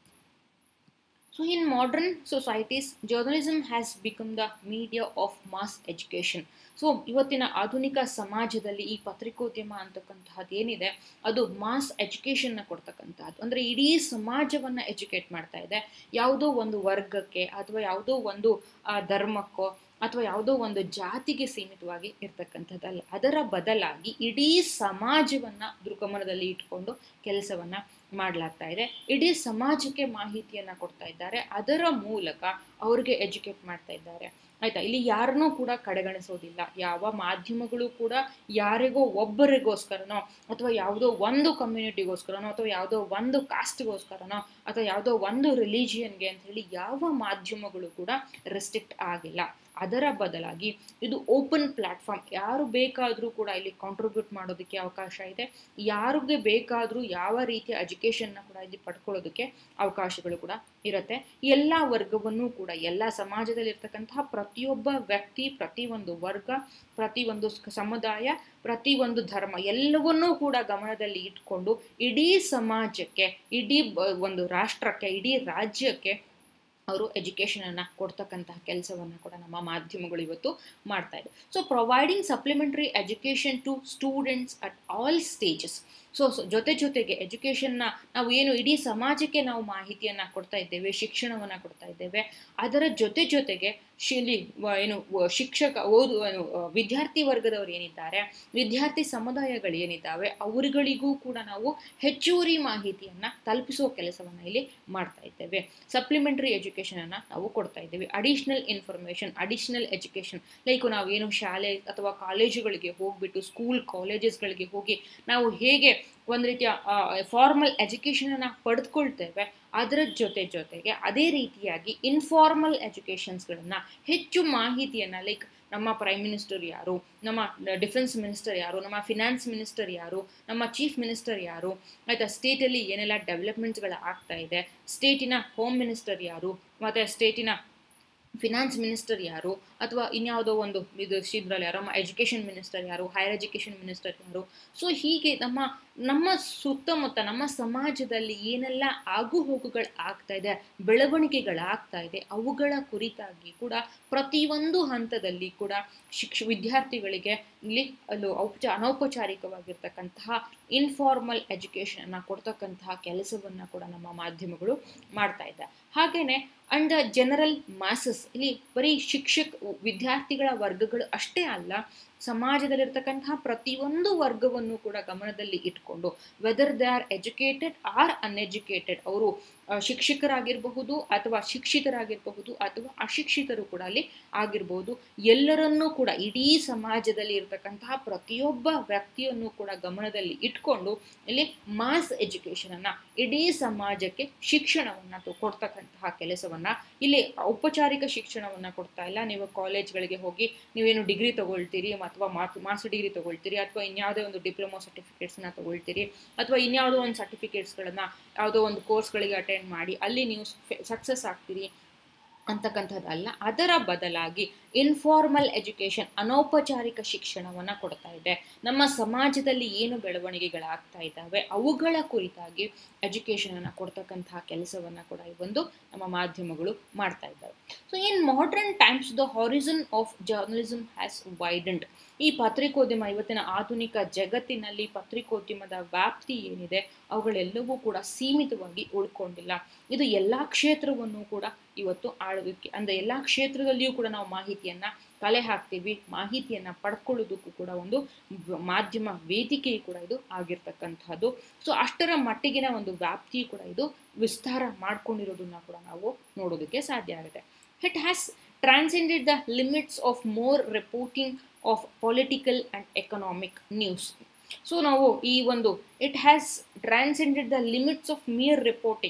so in modern societies journalism has become the media of mass education so ಇವತ್ತಿನ ಆಧುನಿಕ ಸಮಾಜದಲ್ಲಿ ಈ ಪತ್ರಿಕೋದ್ಯಮ ಅಂತಕ್ಕಂತಹದ್ದು ಏನಿದೆ ಅದು ಮಾಸ್ ಎಜುಕೇಷನ್ನ ಕೊಡ್ತಕ್ಕಂತಹದ್ದು ಅಂದರೆ ಇಡೀ ಸಮಾಜವನ್ನು ಎಜುಕೇಟ್ ಮಾಡ್ತಾ ಇದೆ ಯಾವುದೋ ಒಂದು ವರ್ಗಕ್ಕೆ ಅಥವಾ ಯಾವುದೋ ಒಂದು ಧರ್ಮಕ್ಕೋ ಅಥವಾ ಯಾವುದೋ ಒಂದು ಜಾತಿಗೆ ಸೀಮಿತವಾಗಿ ಇರ್ತಕ್ಕಂಥದ್ದಲ್ಲ ಅದರ ಬದಲಾಗಿ ಇಡೀ ಸಮಾಜವನ್ನು ದೃಗಮನದಲ್ಲಿ ಇಟ್ಕೊಂಡು ಕೆಲಸವನ್ನು ಮಾಡಲಾಗ್ತಾ ಇದೆ ಇಡೀ ಸಮಾಜಕ್ಕೆ ಮಾಹಿತಿಯನ್ನು ಕೊಡ್ತಾ ಇದ್ದಾರೆ ಅದರ ಮೂಲಕ ಅವ್ರಿಗೆ ಎಜುಕೇಟ್ ಮಾಡ್ತಾ ಇದ್ದಾರೆ ಆಯ್ತಾ ಇಲ್ಲಿ ಯಾರನ್ನೂ ಕೂಡ ಕಡೆಗಣಿಸೋದಿಲ್ಲ ಯಾವ ಮಾಧ್ಯಮಗಳು ಕೂಡ ಯಾರಿಗೋ ಒಬ್ಬರಿಗೋಸ್ಕರನೋ ಅಥವಾ ಯಾವುದೋ ಒಂದು ಕಮ್ಯುನಿಟಿಗೋಸ್ಕರನೋ ಅಥವಾ ಯಾವುದೋ ಒಂದು ಕಾಸ್ಟ್ಗೋಸ್ಕರನೋ ಅಥವಾ ಯಾವುದೋ ಒಂದು ರಿಲಿಜಿಯನ್ಗೆ ಅಂತ ಹೇಳಿ ಯಾವ ಮಾಧ್ಯಮಗಳು ಕೂಡ ರೆಸ್ಟ್ರಿಕ್ಟ್ ಆಗಿಲ್ಲ ಅದರ ಬದಲಾಗಿ ಇದು ಓಪನ್ ಪ್ಲ್ಯಾಟ್ಫಾರ್ಮ್ ಯಾರು ಬೇಕಾದರೂ ಕೂಡ ಇಲ್ಲಿ ಕಾಂಟ್ರಿಬ್ಯೂಟ್ ಮಾಡೋದಕ್ಕೆ ಅವಕಾಶ ಇದೆ ಯಾರಿಗೆ ಬೇಕಾದರೂ ಯಾವ ರೀತಿಯ ಎಜುಕೇಷನ್ನ ಕೂಡ ಇಲ್ಲಿ ಪಡ್ಕೊಳ್ಳೋದಕ್ಕೆ ಅವಕಾಶಗಳು ಕೂಡ ಇರುತ್ತೆ ಎಲ್ಲ ವರ್ಗವನ್ನು ಕೂಡ ಎಲ್ಲ ಸಮಾಜದಲ್ಲಿರ್ತಕ್ಕಂತಹ ಪ್ರತಿಯೊಬ್ಬ ವ್ಯಕ್ತಿ ಪ್ರತಿಯೊಂದು ವರ್ಗ ಪ್ರತಿಯೊಂದು ಸಮುದಾಯ ಪ್ರತಿಯೊಂದು ಧರ್ಮ ಎಲ್ಲವನ್ನೂ ಕೂಡ ಗಮನದಲ್ಲಿ ಇಟ್ಕೊಂಡು ಇಡೀ ಸಮಾಜಕ್ಕೆ ಇಡೀ ಒಂದು ರಾಷ್ಟ್ರಕ್ಕೆ ಇಡೀ ರಾಜ್ಯಕ್ಕೆ ಅವರು ಎಜುಕೇಷನನ್ನು ಕೊಡ್ತಕ್ಕಂತಹ ಕೆಲಸವನ್ನು ಕೂಡ ನಮ್ಮ ಮಾಧ್ಯಮಗಳು ಇವತ್ತು ಮಾಡ್ತಾ ಇದೆ so providing supplementary education to students at all stages so ಜೊತೆ ಜೊತೆಗೆ ಎಜುಕೇಷನ್ನ ನಾವು ಏನು ಇಡೀ ಸಮಾಜಕ್ಕೆ ನಾವು ಮಾಹಿತಿಯನ್ನು ಕೊಡ್ತಾ ಇದ್ದೇವೆ ಶಿಕ್ಷಣವನ್ನು ಕೊಡ್ತಾ ಇದ್ದೇವೆ ಅದರ ಜೊತೆ ಜೊತೆಗೆ ಶಿಲಿ ಏನು ಶಿಕ್ಷಕ ಓದು ವಿದ್ಯಾರ್ಥಿ ವರ್ಗದವರು ಏನಿದ್ದಾರೆ ವಿದ್ಯಾರ್ಥಿ ಸಮುದಾಯಗಳು ಏನಿದ್ದಾವೆ ಅವರುಗಳಿಗೂ ಕೂಡ ನಾವು ಹೆಚ್ಚುವರಿ ಮಾಹಿತಿಯನ್ನು ತಲುಪಿಸೋ ಕೆಲಸವನ್ನು ಇಲ್ಲಿ ಮಾಡ್ತಾ ಇದ್ದೇವೆ ಸಪ್ಲಿಮೆಂಟರಿ ಎಜುಕೇಷನನ್ನು ನಾವು ಕೊಡ್ತಾ ಇದ್ದೇವೆ additional information additional education like ನಾವು ಏನು ಶಾಲೆ ಅಥವಾ ಕಾಲೇಜುಗಳಿಗೆ ಹೋಗ್ಬಿಟ್ಟು ಸ್ಕೂಲ್ ಕಾಲೇಜಸ್ಗಳಿಗೆ ಹೋಗಿ ನಾವು ಹೇಗೆ ಒಂದು ರೀತಿಯ ಫಾರ್ಮಲ್ ಎಜುಕೇಷನನ್ನು ಪಡೆದುಕೊಳ್ತೇವೆ ಅದರ ಜೊತೆ ಜೊತೆಗೆ ಅದೇ ರೀತಿಯಾಗಿ ಇನ್ಫಾರ್ಮಲ್ ಎಜುಕೇಷನ್ಸ್ಗಳನ್ನು ಹೆಚ್ಚು ಮಾಹಿತಿಯನ್ನು ಲೈಕ್ ನಮ್ಮ ಪ್ರೈಮ್ ಮಿನಿಸ್ಟರ್ ಯಾರು ನಮ್ಮ ಡಿಫೆನ್ಸ್ ಮಿನಿಸ್ಟರ್ ಯಾರು ನಮ್ಮ ಫಿನಾನ್ಸ್ ಮಿನಿಸ್ಟರ್ ಯಾರು ನಮ್ಮ ಚೀಫ್ ಮಿನಿಸ್ಟರ್ ಯಾರು ಆಯಿತಾ ಸ್ಟೇಟಲ್ಲಿ ಏನೆಲ್ಲ ಡೆವಲಪ್ಮೆಂಟ್ಸ್ಗಳು ಆಗ್ತಾ ಇದೆ ಸ್ಟೇಟಿನ ಹೋಮ್ ಮಿನಿಸ್ಟರ್ ಯಾರು ಮತ್ತು ಸ್ಟೇಟಿನ ಫಿನಾನ್ಸ್ ಮಿನಿಸ್ಟರ್ ಯಾರು ಅಥವಾ ಇನ್ಯಾವುದೋ ಒಂದು ಇದು ಇದ್ರಲ್ಲಿ ಯಾರು ನಮ್ಮ ಎಜುಕೇಷನ್ ಮಿನಿಸ್ಟರ್ ಯಾರು ಹೈಯರ್ ಎಜುಕೇಷನ್ ಮಿನಿಸ್ಟರ್ ಯಾರು ಸೊ ಹೀಗೆ ನಮ್ಮ ನಮ್ಮ ಸುತ್ತಮುತ್ತ ನಮ್ಮ ಸಮಾಜದಲ್ಲಿ ಏನೆಲ್ಲ ಆಗು ಹೋಗುಗಳು ಆಗ್ತಾ ಇದೆ ಬೆಳವಣಿಗೆಗಳಾಗ್ತಾ ಇದೆ ಅವುಗಳ ಕುರಿತಾಗಿ ಕೂಡ ಪ್ರತಿಯೊಂದು ಹಂತದಲ್ಲಿ ಕೂಡ ಶಿಕ್ಷ ವಿದ್ಯಾರ್ಥಿಗಳಿಗೆ ಇಲ್ಲಿ ಅಲ್ಲೂ ಔಪಚ ಅನೌಪಚಾರಿಕವಾಗಿರ್ತಕ್ಕಂತಹ ಇನ್ಫಾರ್ಮಲ್ ಎಜುಕೇಷನನ್ನು ಕೊಡ್ತಕ್ಕಂತಹ ಕೆಲಸವನ್ನು ಕೂಡ ನಮ್ಮ ಮಾಧ್ಯಮಗಳು ಮಾಡ್ತಾ ಇದೆ ಹಾಗೆಯೇ ಅಂಡ್ ಜನರಲ್ ಮಾಸಸ್ ಇಲ್ಲಿ ಬರೀ ಶಿಕ್ಷಕ ವಿದ್ಯಾರ್ಥಿಗಳ ವರ್ಗಗಳು ಅಷ್ಟೇ ಅಲ್ಲ ಸಮಾಜದಲ್ಲಿರ್ತಕ್ಕಂತಹ ಪ್ರತಿಯೊಂದು ವರ್ಗವನ್ನು ಕೂಡ ಗಮನದಲ್ಲಿ ಇಟ್ಕೊಂಡು whether they are educated or uneducated ಅವರು ಶಿಕ್ಷಕರಾಗಿರಬಹುದು ಅಥವಾ ಶಿಕ್ಷಿತರಾಗಿರಬಹುದು ಅಥವಾ ಅಶಿಕ್ಷಿತರು ಕೂಡ ಅಲ್ಲಿ ಆಗಿರ್ಬೋದು ಎಲ್ಲರನ್ನೂ ಕೂಡ ಇಡೀ ಸಮಾಜದಲ್ಲಿ ಇರತಕ್ಕಂತಹ ಪ್ರತಿಯೊಬ್ಬ ವ್ಯಕ್ತಿಯನ್ನು ಕೂಡ ಗಮನದಲ್ಲಿ ಇಟ್ಕೊಂಡು ಇಲ್ಲಿ ಮಾಸ್ ಎಜುಕೇಷನನ್ನು ಇಡೀ ಸಮಾಜಕ್ಕೆ ಶಿಕ್ಷಣವನ್ನು ಕೊಡ್ತಕ್ಕಂತಹ ಕೆಲಸವನ್ನು ಇಲ್ಲಿ ಔಪಚಾರಿಕ ಶಿಕ್ಷಣವನ್ನು ಕೊಡ್ತಾ ಇಲ್ಲ ನೀವು ಕಾಲೇಜ್ಗಳಿಗೆ ಹೋಗಿ ನೀವೇನು ಡಿಗ್ರಿ ತಗೊಳ್ತೀರಿ ಅಥವಾ ಮಾಸ್ಟರ್ ಡಿಗ್ರಿ ತಗೊಳ್ತೀರಿ ಅಥವಾ ಇನ್ಯಾವುದೇ ಒಂದು ಡಿಪ್ಲೊಮಾ ಸರ್ಟಿಫಿಕೇಟ್ಸ್ನ ತಗೊಳ್ತೀರಿ ಅಥವಾ ಇನ್ಯಾವುದೋ ಒಂದು ಸರ್ಟಿಫಿಕೇಟ್ಸ್ಗಳನ್ನು ಯಾವುದೋ ಒಂದು ಕೋರ್ಸ್ಗಳಿಗೆ ಅಟೆಂಡ್ ಮಾಡಿ ಅಲ್ಲಿ ನೀವು ಸಕ್ಸಸ್ ಆಗ್ತೀರಿ ಅಂತಕ್ಕಂಥದ್ದಲ್ಲ ಅದರ ಬದಲಾಗಿ ಇನ್ಫಾರ್ಮಲ್ ಎಜುಕೇಷನ್ ಅನೌಪಚಾರಿಕ ಶಿಕ್ಷಣವನ್ನು ಕೊಡ್ತಾ ಇದೆ ನಮ್ಮ ಸಮಾಜದಲ್ಲಿ ಏನು ಬೆಳವಣಿಗೆಗಳಾಗ್ತಾ ಇದ್ದಾವೆ ಅವುಗಳ ಕುರಿತಾಗಿ ಎಜುಕೇಷನನ್ನು ಕೊಡ್ತಕ್ಕಂತಹ ಕೆಲಸವನ್ನು ಕೂಡ ಈ ಒಂದು ನಮ್ಮ ಮಾಧ್ಯಮಗಳು ಮಾಡ್ತಾ ಇದ್ದಾವೆ so in modern times the horizon of journalism has widened ಈ ಪತ್ರಿಕೋದ್ಯಮ ಇವತ್ತಿನ ಆಧುನಿಕ ಜಗತ್ತಿನಲ್ಲಿ ಪತ್ರಿಕೋದ್ಯಮದ ವ್ಯಾಪ್ತಿ ಏನಿದೆ ಅವುಗಳೆಲ್ಲವೂ ಕೂಡ ಸೀಮಿತವಾಗಿ ಉಳ್ಕೊಂಡಿಲ್ಲ ಇದು ಎಲ್ಲ ಕ್ಷೇತ್ರವನ್ನು ಕೂಡ ಇವತ್ತು ಆಳೋದಕ್ಕೆ ಅಂದರೆ ಎಲ್ಲ ಕ್ಷೇತ್ರದಲ್ಲಿಯೂ ಕೂಡ ನಾವು ಮಾಹಿತಿಯನ್ನು ಕಲೆ ಹಾಕ್ತೀವಿ ಮಾಹಿತಿಯನ್ನು ಪಡ್ಕೊಳ್ಳೋದಕ್ಕೂ ಕೂಡ ಒಂದು ಮಾಧ್ಯಮ ವೇದಿಕೆ ಕೂಡ ಇದು ಆಗಿರ್ತಕ್ಕಂಥದ್ದು ಸೊ ಅಷ್ಟರ ಮಟ್ಟಿಗಿನ ಒಂದು ವ್ಯಾಪ್ತಿ ಕೂಡ ಇದು ವಿಸ್ತಾರ ಮಾಡ್ಕೊಂಡಿರೋದನ್ನ ಕೂಡ ನಾವು ನೋಡೋದಕ್ಕೆ ಸಾಧ್ಯ ಆಗುತ್ತೆ it has transcended the limits of more reporting of political and economic news so ನಾವು ಈ ಒಂದು it has transcended the limits of mere reporting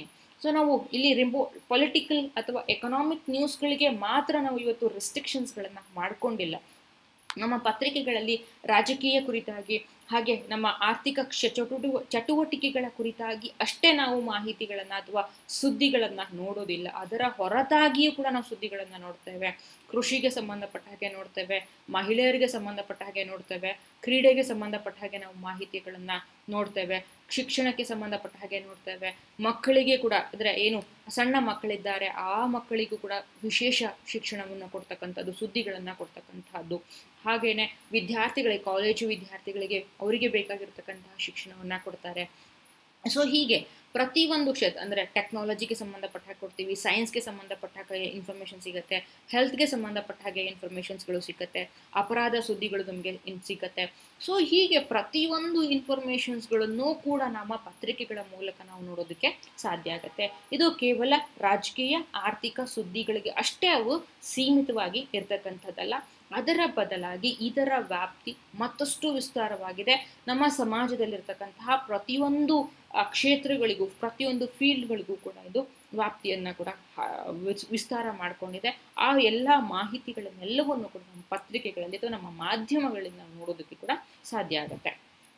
so ನಾವು ಇಲ್ಲಿ ರಿಂಬೋ ಪೊಲಿಟಿಕಲ್ ಅಥವಾ ಎಕನಾಮಿಕ್ ನ್ಯೂಸ್ಗಳಿಗೆ ಮಾತ್ರ ನಾವು ಇವತ್ತು ರೆಸ್ಟ್ರಿಕ್ಷನ್ಸ್ಗಳನ್ನು ಮಾಡಿಕೊಂಡಿಲ್ಲ ನಮ್ಮ ಪತ್ರಿಕೆಗಳಲ್ಲಿ ರಾಜಕೀಯ ಕುರಿತಾಗಿ ಹಾಗೆ ನಮ್ಮ ಆರ್ಥಿಕ ಕ್ಷ ಚಟುವಟಿ ಚಟುವಟಿಕೆಗಳ ಕುರಿತಾಗಿ ಅಷ್ಟೇ ನಾವು ಮಾಹಿತಿಗಳನ್ನು ಅಥವಾ ಸುದ್ದಿಗಳನ್ನು ನೋಡೋದಿಲ್ಲ ಅದರ ಹೊರತಾಗಿಯೂ ಕೂಡ ನಾವು ಸುದ್ದಿಗಳನ್ನು ನೋಡ್ತೇವೆ ಕೃಷಿಗೆ ಸಂಬಂಧಪಟ್ಟ ಹಾಗೆ ನೋಡ್ತೇವೆ ಮಹಿಳೆಯರಿಗೆ ಸಂಬಂಧಪಟ್ಟ ಹಾಗೆ ನೋಡ್ತೇವೆ ಕ್ರೀಡೆಗೆ ಸಂಬಂಧಪಟ್ಟ ಹಾಗೆ ನಾವು ಮಾಹಿತಿಗಳನ್ನು ನೋಡ್ತೇವೆ ಶಿಕ್ಷಣಕ್ಕೆ ಸಂಬಂಧಪಟ್ಟ ಹಾಗೆ ನೋಡ್ತೇವೆ ಮಕ್ಕಳಿಗೆ ಕೂಡ ಅಂದರೆ ಏನು ಸಣ್ಣ ಮಕ್ಕಳಿದ್ದಾರೆ ಆ ಮಕ್ಕಳಿಗೂ ಕೂಡ ವಿಶೇಷ ಶಿಕ್ಷಣವನ್ನು ಕೊಡ್ತಕ್ಕಂಥದ್ದು ಸುದ್ದಿಗಳನ್ನು ಕೊಡ್ತಕ್ಕಂಥದ್ದು ಹಾಗೇನೆ ವಿದ್ಯಾರ್ಥಿಗಳಿಗೆ ಕಾಲೇಜು ವಿದ್ಯಾರ್ಥಿಗಳಿಗೆ ಅವರಿಗೆ ಬೇಕಾಗಿರ್ತಕ್ಕಂತಹ ಶಿಕ್ಷಣವನ್ನು ಕೊಡ್ತಾರೆ ಸೊ ಹೀಗೆ ಪ್ರತಿಯೊಂದು ಕ್ಷೇತ್ರ ಅಂದರೆ ಟೆಕ್ನಾಲಜಿಗೆ ಸಂಬಂಧಪಟ್ಟ ಹಾಗೆ ಕೊಡ್ತೀವಿ ಸೈನ್ಸ್ಗೆ ಸಂಬಂಧಪಟ್ಟ ಹಾಗೆ ಇನ್ಫಾರ್ಮೇಷನ್ ಸಿಗುತ್ತೆ ಹೆಲ್ತ್ಗೆ ಸಂಬಂಧಪಟ್ಟ ಹಾಗೆ ಇನ್ಫಾರ್ಮೇಷನ್ಸ್ಗಳು ಸಿಗುತ್ತೆ ಅಪರಾಧ ಸುದ್ದಿಗಳು ನಮಗೆ ಸಿಗುತ್ತೆ ಸೊ ಹೀಗೆ ಪ್ರತಿಯೊಂದು ಇನ್ಫಾರ್ಮೇಷನ್ಸ್ಗಳನ್ನು ಕೂಡ ನಮ್ಮ ಪತ್ರಿಕೆಗಳ ಮೂಲಕ ನಾವು ನೋಡೋದಕ್ಕೆ ಸಾಧ್ಯ ಆಗುತ್ತೆ ಇದು ಕೇವಲ ರಾಜಕೀಯ ಆರ್ಥಿಕ ಸುದ್ದಿಗಳಿಗೆ ಅಷ್ಟೇ ಅವು ಸೀಮಿತವಾಗಿ ಇರ್ತಕ್ಕಂಥದ್ದಲ್ಲ ಅದರ ಬದಲಾಗಿ ಇದರ ವ್ಯಾಪ್ತಿ ಮತ್ತಷ್ಟು ವಿಸ್ತಾರವಾಗಿದೆ ನಮ್ಮ ಸಮಾಜದಲ್ಲಿರ್ತಕ್ಕಂತಹ ಪ್ರತಿಯೊಂದು ಕ್ಷೇತ್ರಗಳಿಗೂ ಪ್ರತಿಯೊಂದು ಫೀಲ್ಡ್ಗಳಿಗೂ ಕೂಡ ಇದು ವ್ಯಾಪ್ತಿಯನ್ನು ಕೂಡ ವಿಸ್ತಾರ ಮಾಡಿಕೊಂಡಿದೆ ಆ ಎಲ್ಲ ಮಾಹಿತಿಗಳನ್ನೆಲ್ಲವನ್ನು ಕೂಡ ನಮ್ಮ ಪತ್ರಿಕೆಗಳಲ್ಲಿ ಅಥವಾ ನಮ್ಮ ಮಾಧ್ಯಮಗಳಲ್ಲಿ ನಾವು ನೋಡೋದಕ್ಕೆ ಕೂಡ ಸಾಧ್ಯ ಆಗುತ್ತೆ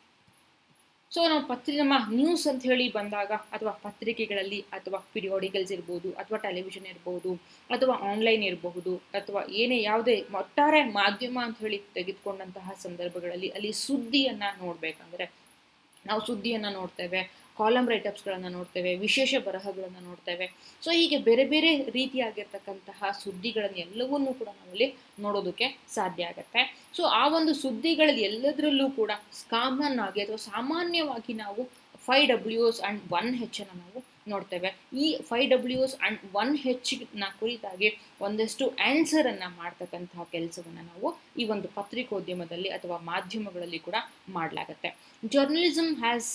ಸೊ ನಾವು ಪತ್ರಿ ನಮ್ಮ ನ್ಯೂಸ್ ಅಂತ ಹೇಳಿ ಬಂದಾಗ ಅಥವಾ ಪತ್ರಿಕೆಗಳಲ್ಲಿ ಅಥವಾ ಪಿರಿಯಾಡಿಕಲ್ಸ್ ಇರ್ಬೋದು ಅಥವಾ ಟೆಲಿವಿಷನ್ ಇರ್ಬೋದು ಅಥವಾ ಆನ್ಲೈನ್ ಇರಬಹುದು ಅಥವಾ ಏನೇ ಯಾವುದೇ ಒಟ್ಟಾರೆ ಮಾಧ್ಯಮ ಅಂತ ಹೇಳಿ ತೆಗೆದುಕೊಂಡಂತಹ ಸಂದರ್ಭಗಳಲ್ಲಿ ಅಲ್ಲಿ ಸುದ್ದಿಯನ್ನು ನೋಡಬೇಕಂದ್ರೆ ನಾವು ಸುದ್ದಿಯನ್ನು ನೋಡ್ತೇವೆ ಕಾಲಮ್ ರೈಟಪ್ಸ್ಗಳನ್ನು ನೋಡ್ತೇವೆ ವಿಶೇಷ ಬರಹಗಳನ್ನು ನೋಡ್ತೇವೆ ಸೊ ಹೀಗೆ ಬೇರೆ ಬೇರೆ ರೀತಿಯಾಗಿರ್ತಕ್ಕಂತಹ ಸುದ್ದಿಗಳನ್ನು ಎಲ್ಲವನ್ನೂ ಕೂಡ ನಾವಲ್ಲಿ ನೋಡೋದಕ್ಕೆ ಸಾಧ್ಯ ಆಗುತ್ತೆ ಸೊ ಆ ಒಂದು ಸುದ್ದಿಗಳಲ್ಲಿ ಎಲ್ಲದರಲ್ಲೂ ಕೂಡ ಕಾಮನ್ ಆಗಿ ಅಥವಾ ಸಾಮಾನ್ಯವಾಗಿ ನಾವು ಫೈವ್ ಡಬ್ಲ್ಯೂಸ್ ಆ್ಯಂಡ್ ಒನ್ ಹೆಚ್ಚನ್ನು ನಾವು ನೋಡ್ತೇವೆ ಈ ಫೈವ್ ಡಬ್ಲ್ಯೂಸ್ ಆ್ಯಂಡ್ ಒನ್ ಹೆಚ್ಚಿನ ಕುರಿತಾಗಿ ಒಂದಷ್ಟು ಆನ್ಸರನ್ನು ಮಾಡ್ತಕ್ಕಂತಹ ಕೆಲಸವನ್ನು ನಾವು ಈ ಒಂದು ಪತ್ರಿಕೋದ್ಯಮದಲ್ಲಿ ಅಥವಾ ಮಾಧ್ಯಮಗಳಲ್ಲಿ ಕೂಡ ಮಾಡಲಾಗತ್ತೆ journalism has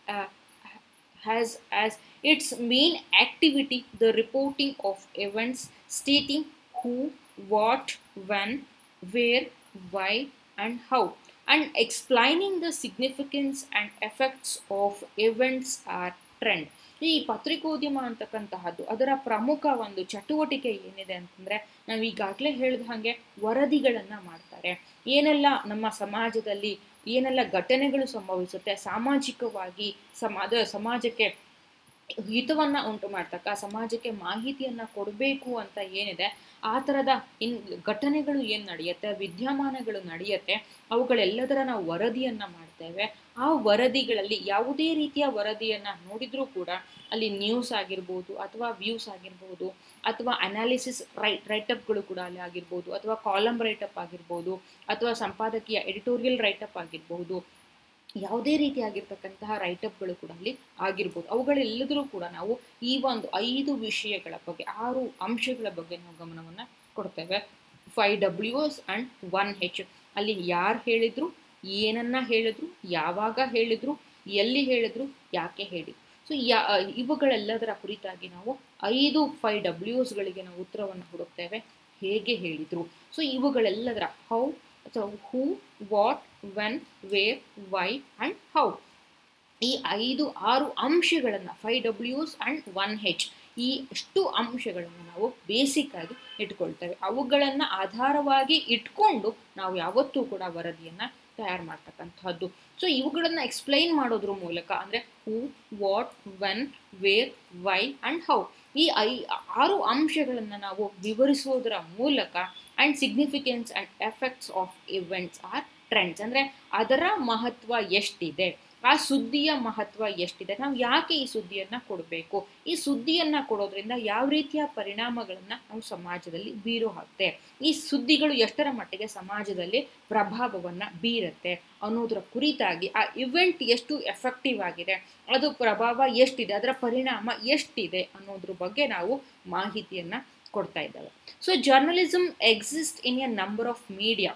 has as its main activity the reporting of events stating who, what, when, where, why, and how, and explaining the significance and effects of events or trend. ಈ ಪತ್ರಿಕೋದ್ಯಮ ಅಂತಕ್ಕಂತಹದ್ದು ಅದರ ಪ್ರಮುಖ ಒಂದು ಚಟುವಟಿಕೆ ಏನಿದೆ ಅಂತಂದ್ರೆ ನಾವು ಈಗಾಗಲೇ ಹೇಳಿದ ಹಾಗೆ ವರದಿಗಳನ್ನು ಮಾಡ್ತಾರೆ ಏನೆಲ್ಲ ನಮ್ಮ ಸಮಾಜದಲ್ಲಿ ಏನೆಲ್ಲ ಘಟನೆಗಳು ಸಂಭವಿಸುತ್ತೆ ಸಾಮಾಜಿಕವಾಗಿ ಸಮಾಜ ಸಮಾಜಕ್ಕೆ ಹಿತವನ್ನು ಉಂಟು ಮಾಡ್ತಕ್ಕ ಸಮಾಜಕ್ಕೆ ಮಾಹಿತಿಯನ್ನು ಕೊಡಬೇಕು ಅಂತ ಏನಿದೆ ಆ ಥರದ ಇನ್ ಘಟನೆಗಳು ಏನು ನಡೆಯುತ್ತೆ ವಿದ್ಯಮಾನಗಳು ನಡೆಯುತ್ತೆ ಅವುಗಳೆಲ್ಲದರ ನಾವು ವರದಿಯನ್ನು ಮಾಡ್ತೇವೆ ಆ ವರದಿಗಳಲ್ಲಿ ಯಾವುದೇ ರೀತಿಯ ವರದಿಯನ್ನು ನೋಡಿದರೂ ಕೂಡ ಅಲ್ಲಿ ನ್ಯೂಸ್ ಆಗಿರ್ಬೋದು ಅಥವಾ ವ್ಯೂಸ್ ಆಗಿರ್ಬೋದು ಅಥವಾ ಅನಾಲಿಸಿಸ್ ರೈಟ್ ರೈಟಪ್ಗಳು ಕೂಡ ಅಲ್ಲಿ ಆಗಿರ್ಬೋದು ಅಥವಾ ಕಾಲಮ್ ರೈಟಪ್ ಆಗಿರ್ಬೋದು ಅಥವಾ ಸಂಪಾದಕೀಯ ಎಡಿಟೋರಿಯಲ್ ರೈಟಪ್ ಆಗಿರ್ಬೋದು ಯಾವುದೇ ರೀತಿಯಾಗಿರ್ತಕ್ಕಂತಹ ರೈಟಪ್ಗಳು ಕೂಡ ಅಲ್ಲಿ ಆಗಿರ್ಬೋದು ಅವುಗಳೆಲ್ಲದರೂ ಕೂಡ ನಾವು ಈ ಒಂದು ಐದು ವಿಷಯಗಳ ಬಗ್ಗೆ ಆರು ಅಂಶಗಳ ಬಗ್ಗೆ ನಾವು ಗಮನವನ್ನು ಕೊಡ್ತೇವೆ ಫೈವ್ ಡಬ್ಲ್ಯೂಸ್ ಆ್ಯಂಡ್ ಒನ್ ಹೆಚ್ ಅಲ್ಲಿ ಯಾರು ಹೇಳಿದ್ರು ಏನನ್ನ ಹೇಳಿದ್ರು ಯಾವಾಗ ಹೇಳಿದ್ರು ಎಲ್ಲಿ ಹೇಳಿದ್ರು ಯಾಕೆ ಹೇಳಿದ್ರು ಸೊ ಯಾ ಇವುಗಳೆಲ್ಲದರ ಕುರಿತಾಗಿ ನಾವು ಐದು ಫೈವ್ ಡಬ್ಲ್ಯೂಸ್ಗಳಿಗೆ ನಾವು ಉತ್ತರವನ್ನು ಹುಡುಕ್ತೇವೆ ಹೇಗೆ ಹೇಳಿದರು ಸೊ ಇವುಗಳೆಲ್ಲದರ ಹೌ ಅಥವಾ who what when where why and how ಈ ಐದು ಆರು ಅಂಶಗಳನ್ನು ಫೈವ್ ಡಬ್ಲ್ಯೂಸ್ ಆ್ಯಂಡ್ ಒನ್ ಹೆಚ್ ಈ ಅಷ್ಟು ಅಂಶಗಳನ್ನು ನಾವು ಬೇಸಿಕ್ ಆಗಿ ಇಟ್ಕೊಳ್ತೇವೆ ಅವುಗಳನ್ನು ಆಧಾರವಾಗಿ ಇಟ್ಕೊಂಡು ನಾವು ಯಾವತ್ತೂ ಕೂಡ ವರದಿಯನ್ನು ತಯಾರು ಮಾಡ್ತಕ್ಕಂಥದ್ದು ಸೊ ಇವುಗಳನ್ನು ಎಕ್ಸ್ಪ್ಲೈನ್ ಮಾಡೋದ್ರ ಮೂಲಕ ಅಂದರೆ who what when where why and how ಈ ಐ ಆರು ಅಂಶಗಳನ್ನು ನಾವು ವಿವರಿಸೋದರ ಮೂಲಕ and significance and effects of events or trends ಅಂದರೆ ಅದರ ಮಹತ್ವ ಎಷ್ಟಿದೆ ಆ ಸುದ್ದಿಯ ಮಹತ್ವ ಎಷ್ಟಿದೆ ನಾವು ಯಾಕೆ ಈ ಸುದ್ದಿಯನ್ನು ಕೊಡಬೇಕು ಈ ಸುದ್ದಿಯನ್ನು ಕೊಡೋದ್ರಿಂದ ಯಾವ ರೀತಿಯ ಪರಿಣಾಮಗಳನ್ನು ನಾವು ಸಮಾಜದಲ್ಲಿ ಬೀರೋ ಹಾಕ್ತೆ ಈ ಸುದ್ದಿಗಳು ಎಷ್ಟರ ಮಟ್ಟಿಗೆ ಸಮಾಜದಲ್ಲಿ ಪ್ರಭಾವವನ್ನು ಬೀರುತ್ತೆ ಅನ್ನೋದರ ಕುರಿತಾಗಿ ಆ ಇವೆಂಟ್ ಎಷ್ಟು ಎಫೆಕ್ಟಿವ್ ಆಗಿದೆ ಅದು ಪ್ರಭಾವ ಎಷ್ಟಿದೆ ಅದರ ಪರಿಣಾಮ ಎಷ್ಟಿದೆ ಅನ್ನೋದ್ರ ಬಗ್ಗೆ ನಾವು ಮಾಹಿತಿಯನ್ನು ಕೊಡ್ತಾ ಇದ್ದಾವೆ so journalism exist in a number of media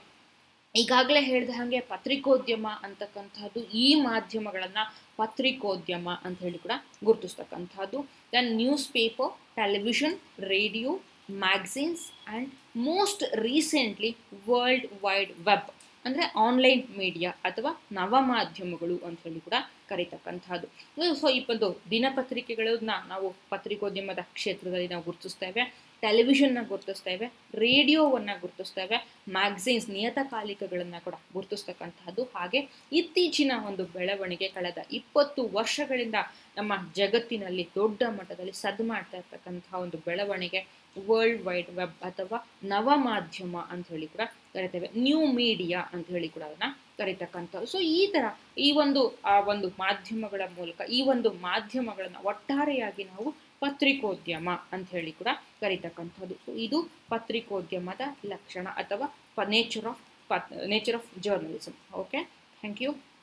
ಈಗಾಗಲೇ ಹೇಳಿದ ಹಾಗೆ ಪತ್ರಿಕೋದ್ಯಮ ಅಂತಕ್ಕಂಥದ್ದು ಈ ಮಾಧ್ಯಮಗಳನ್ನು ಪತ್ರಿಕೋದ್ಯಮ ಅಂತ ಹೇಳಿ ಕೂಡ ಗುರುತಿಸ್ತಕ್ಕಂಥದ್ದು then news paper television radio magazines and most recently world wide web ಅಂದರೆ ಆನ್ಲೈನ್ ಮೀಡಿಯಾ ಅಥವಾ ನವಮಾಧ್ಯಮಗಳು ಅಂತ ಹೇಳಿ ಕೂಡ ಕರೀತಕ್ಕಂಥದ್ದು ಸೊ ಈ ಒಂದು ದಿನಪತ್ರಿಕೆಗಳನ್ನ ನಾವು ಪತ್ರಿಕೋದ್ಯಮದ ಕ್ಷೇತ್ರದಲ್ಲಿ ನಾವು ಗುರುತಿಸ್ತೇವೆ ಟೆಲಿವಿಷನ್ನ ಗುರುತಿಸ್ತೇವೆ ರೇಡಿಯೋವನ್ನು ಗುರುತಿಸ್ತೇವೆ ಮ್ಯಾಗ್ಝಿನ್ಸ್ ನಿಯತಕಾಲಿಕಗಳನ್ನು ಕೂಡ ಗುರುತಿಸ್ತಕ್ಕಂತಹದ್ದು ಹಾಗೆ ಇತ್ತೀಚಿನ ಒಂದು ಬೆಳವಣಿಗೆ ಕಳೆದ ಇಪ್ಪತ್ತು ವರ್ಷಗಳಿಂದ ನಮ್ಮ ಜಗತ್ತಿನಲ್ಲಿ ದೊಡ್ಡ ಮಟ್ಟದಲ್ಲಿ ಸದ್ದು ಮಾಡ್ತಾ ಇರ್ತಕ್ಕಂತಹ ಒಂದು ಬೆಳವಣಿಗೆ ವರ್ಲ್ಡ್ ವೈಡ್ ವೆಬ್ ಅಥವಾ ನವಮಾಧ್ಯಮ ಅಂತ ಹೇಳಿ ಕೂಡ ಕರಿತೇವೆ ನ್ಯೂ ಮೀಡಿಯಾ ಅಂತ ಹೇಳಿ ಕೂಡ ಅದನ್ನ ಕರಿತಕ್ಕಂಥದ್ದು ಸೊ ಈ ಥರ ಈ ಒಂದು ಆ ಒಂದು ಮಾಧ್ಯಮಗಳ ಮೂಲಕ ಈ ಒಂದು ಮಾಧ್ಯಮಗಳನ್ನು ಒಟ್ಟಾರೆಯಾಗಿ ನಾವು ಪತ್ರಿಕೋದ್ಯಮ ಅಂತ ಹೇಳಿ ಕೂಡ ಕರಿತಕ್ಕಂಥದ್ದು ಸೊ ಇದು ಪತ್ರಿಕೋದ್ಯಮದ ಲಕ್ಷಣ ಅಥವಾ nature of nature of journalism okay thank you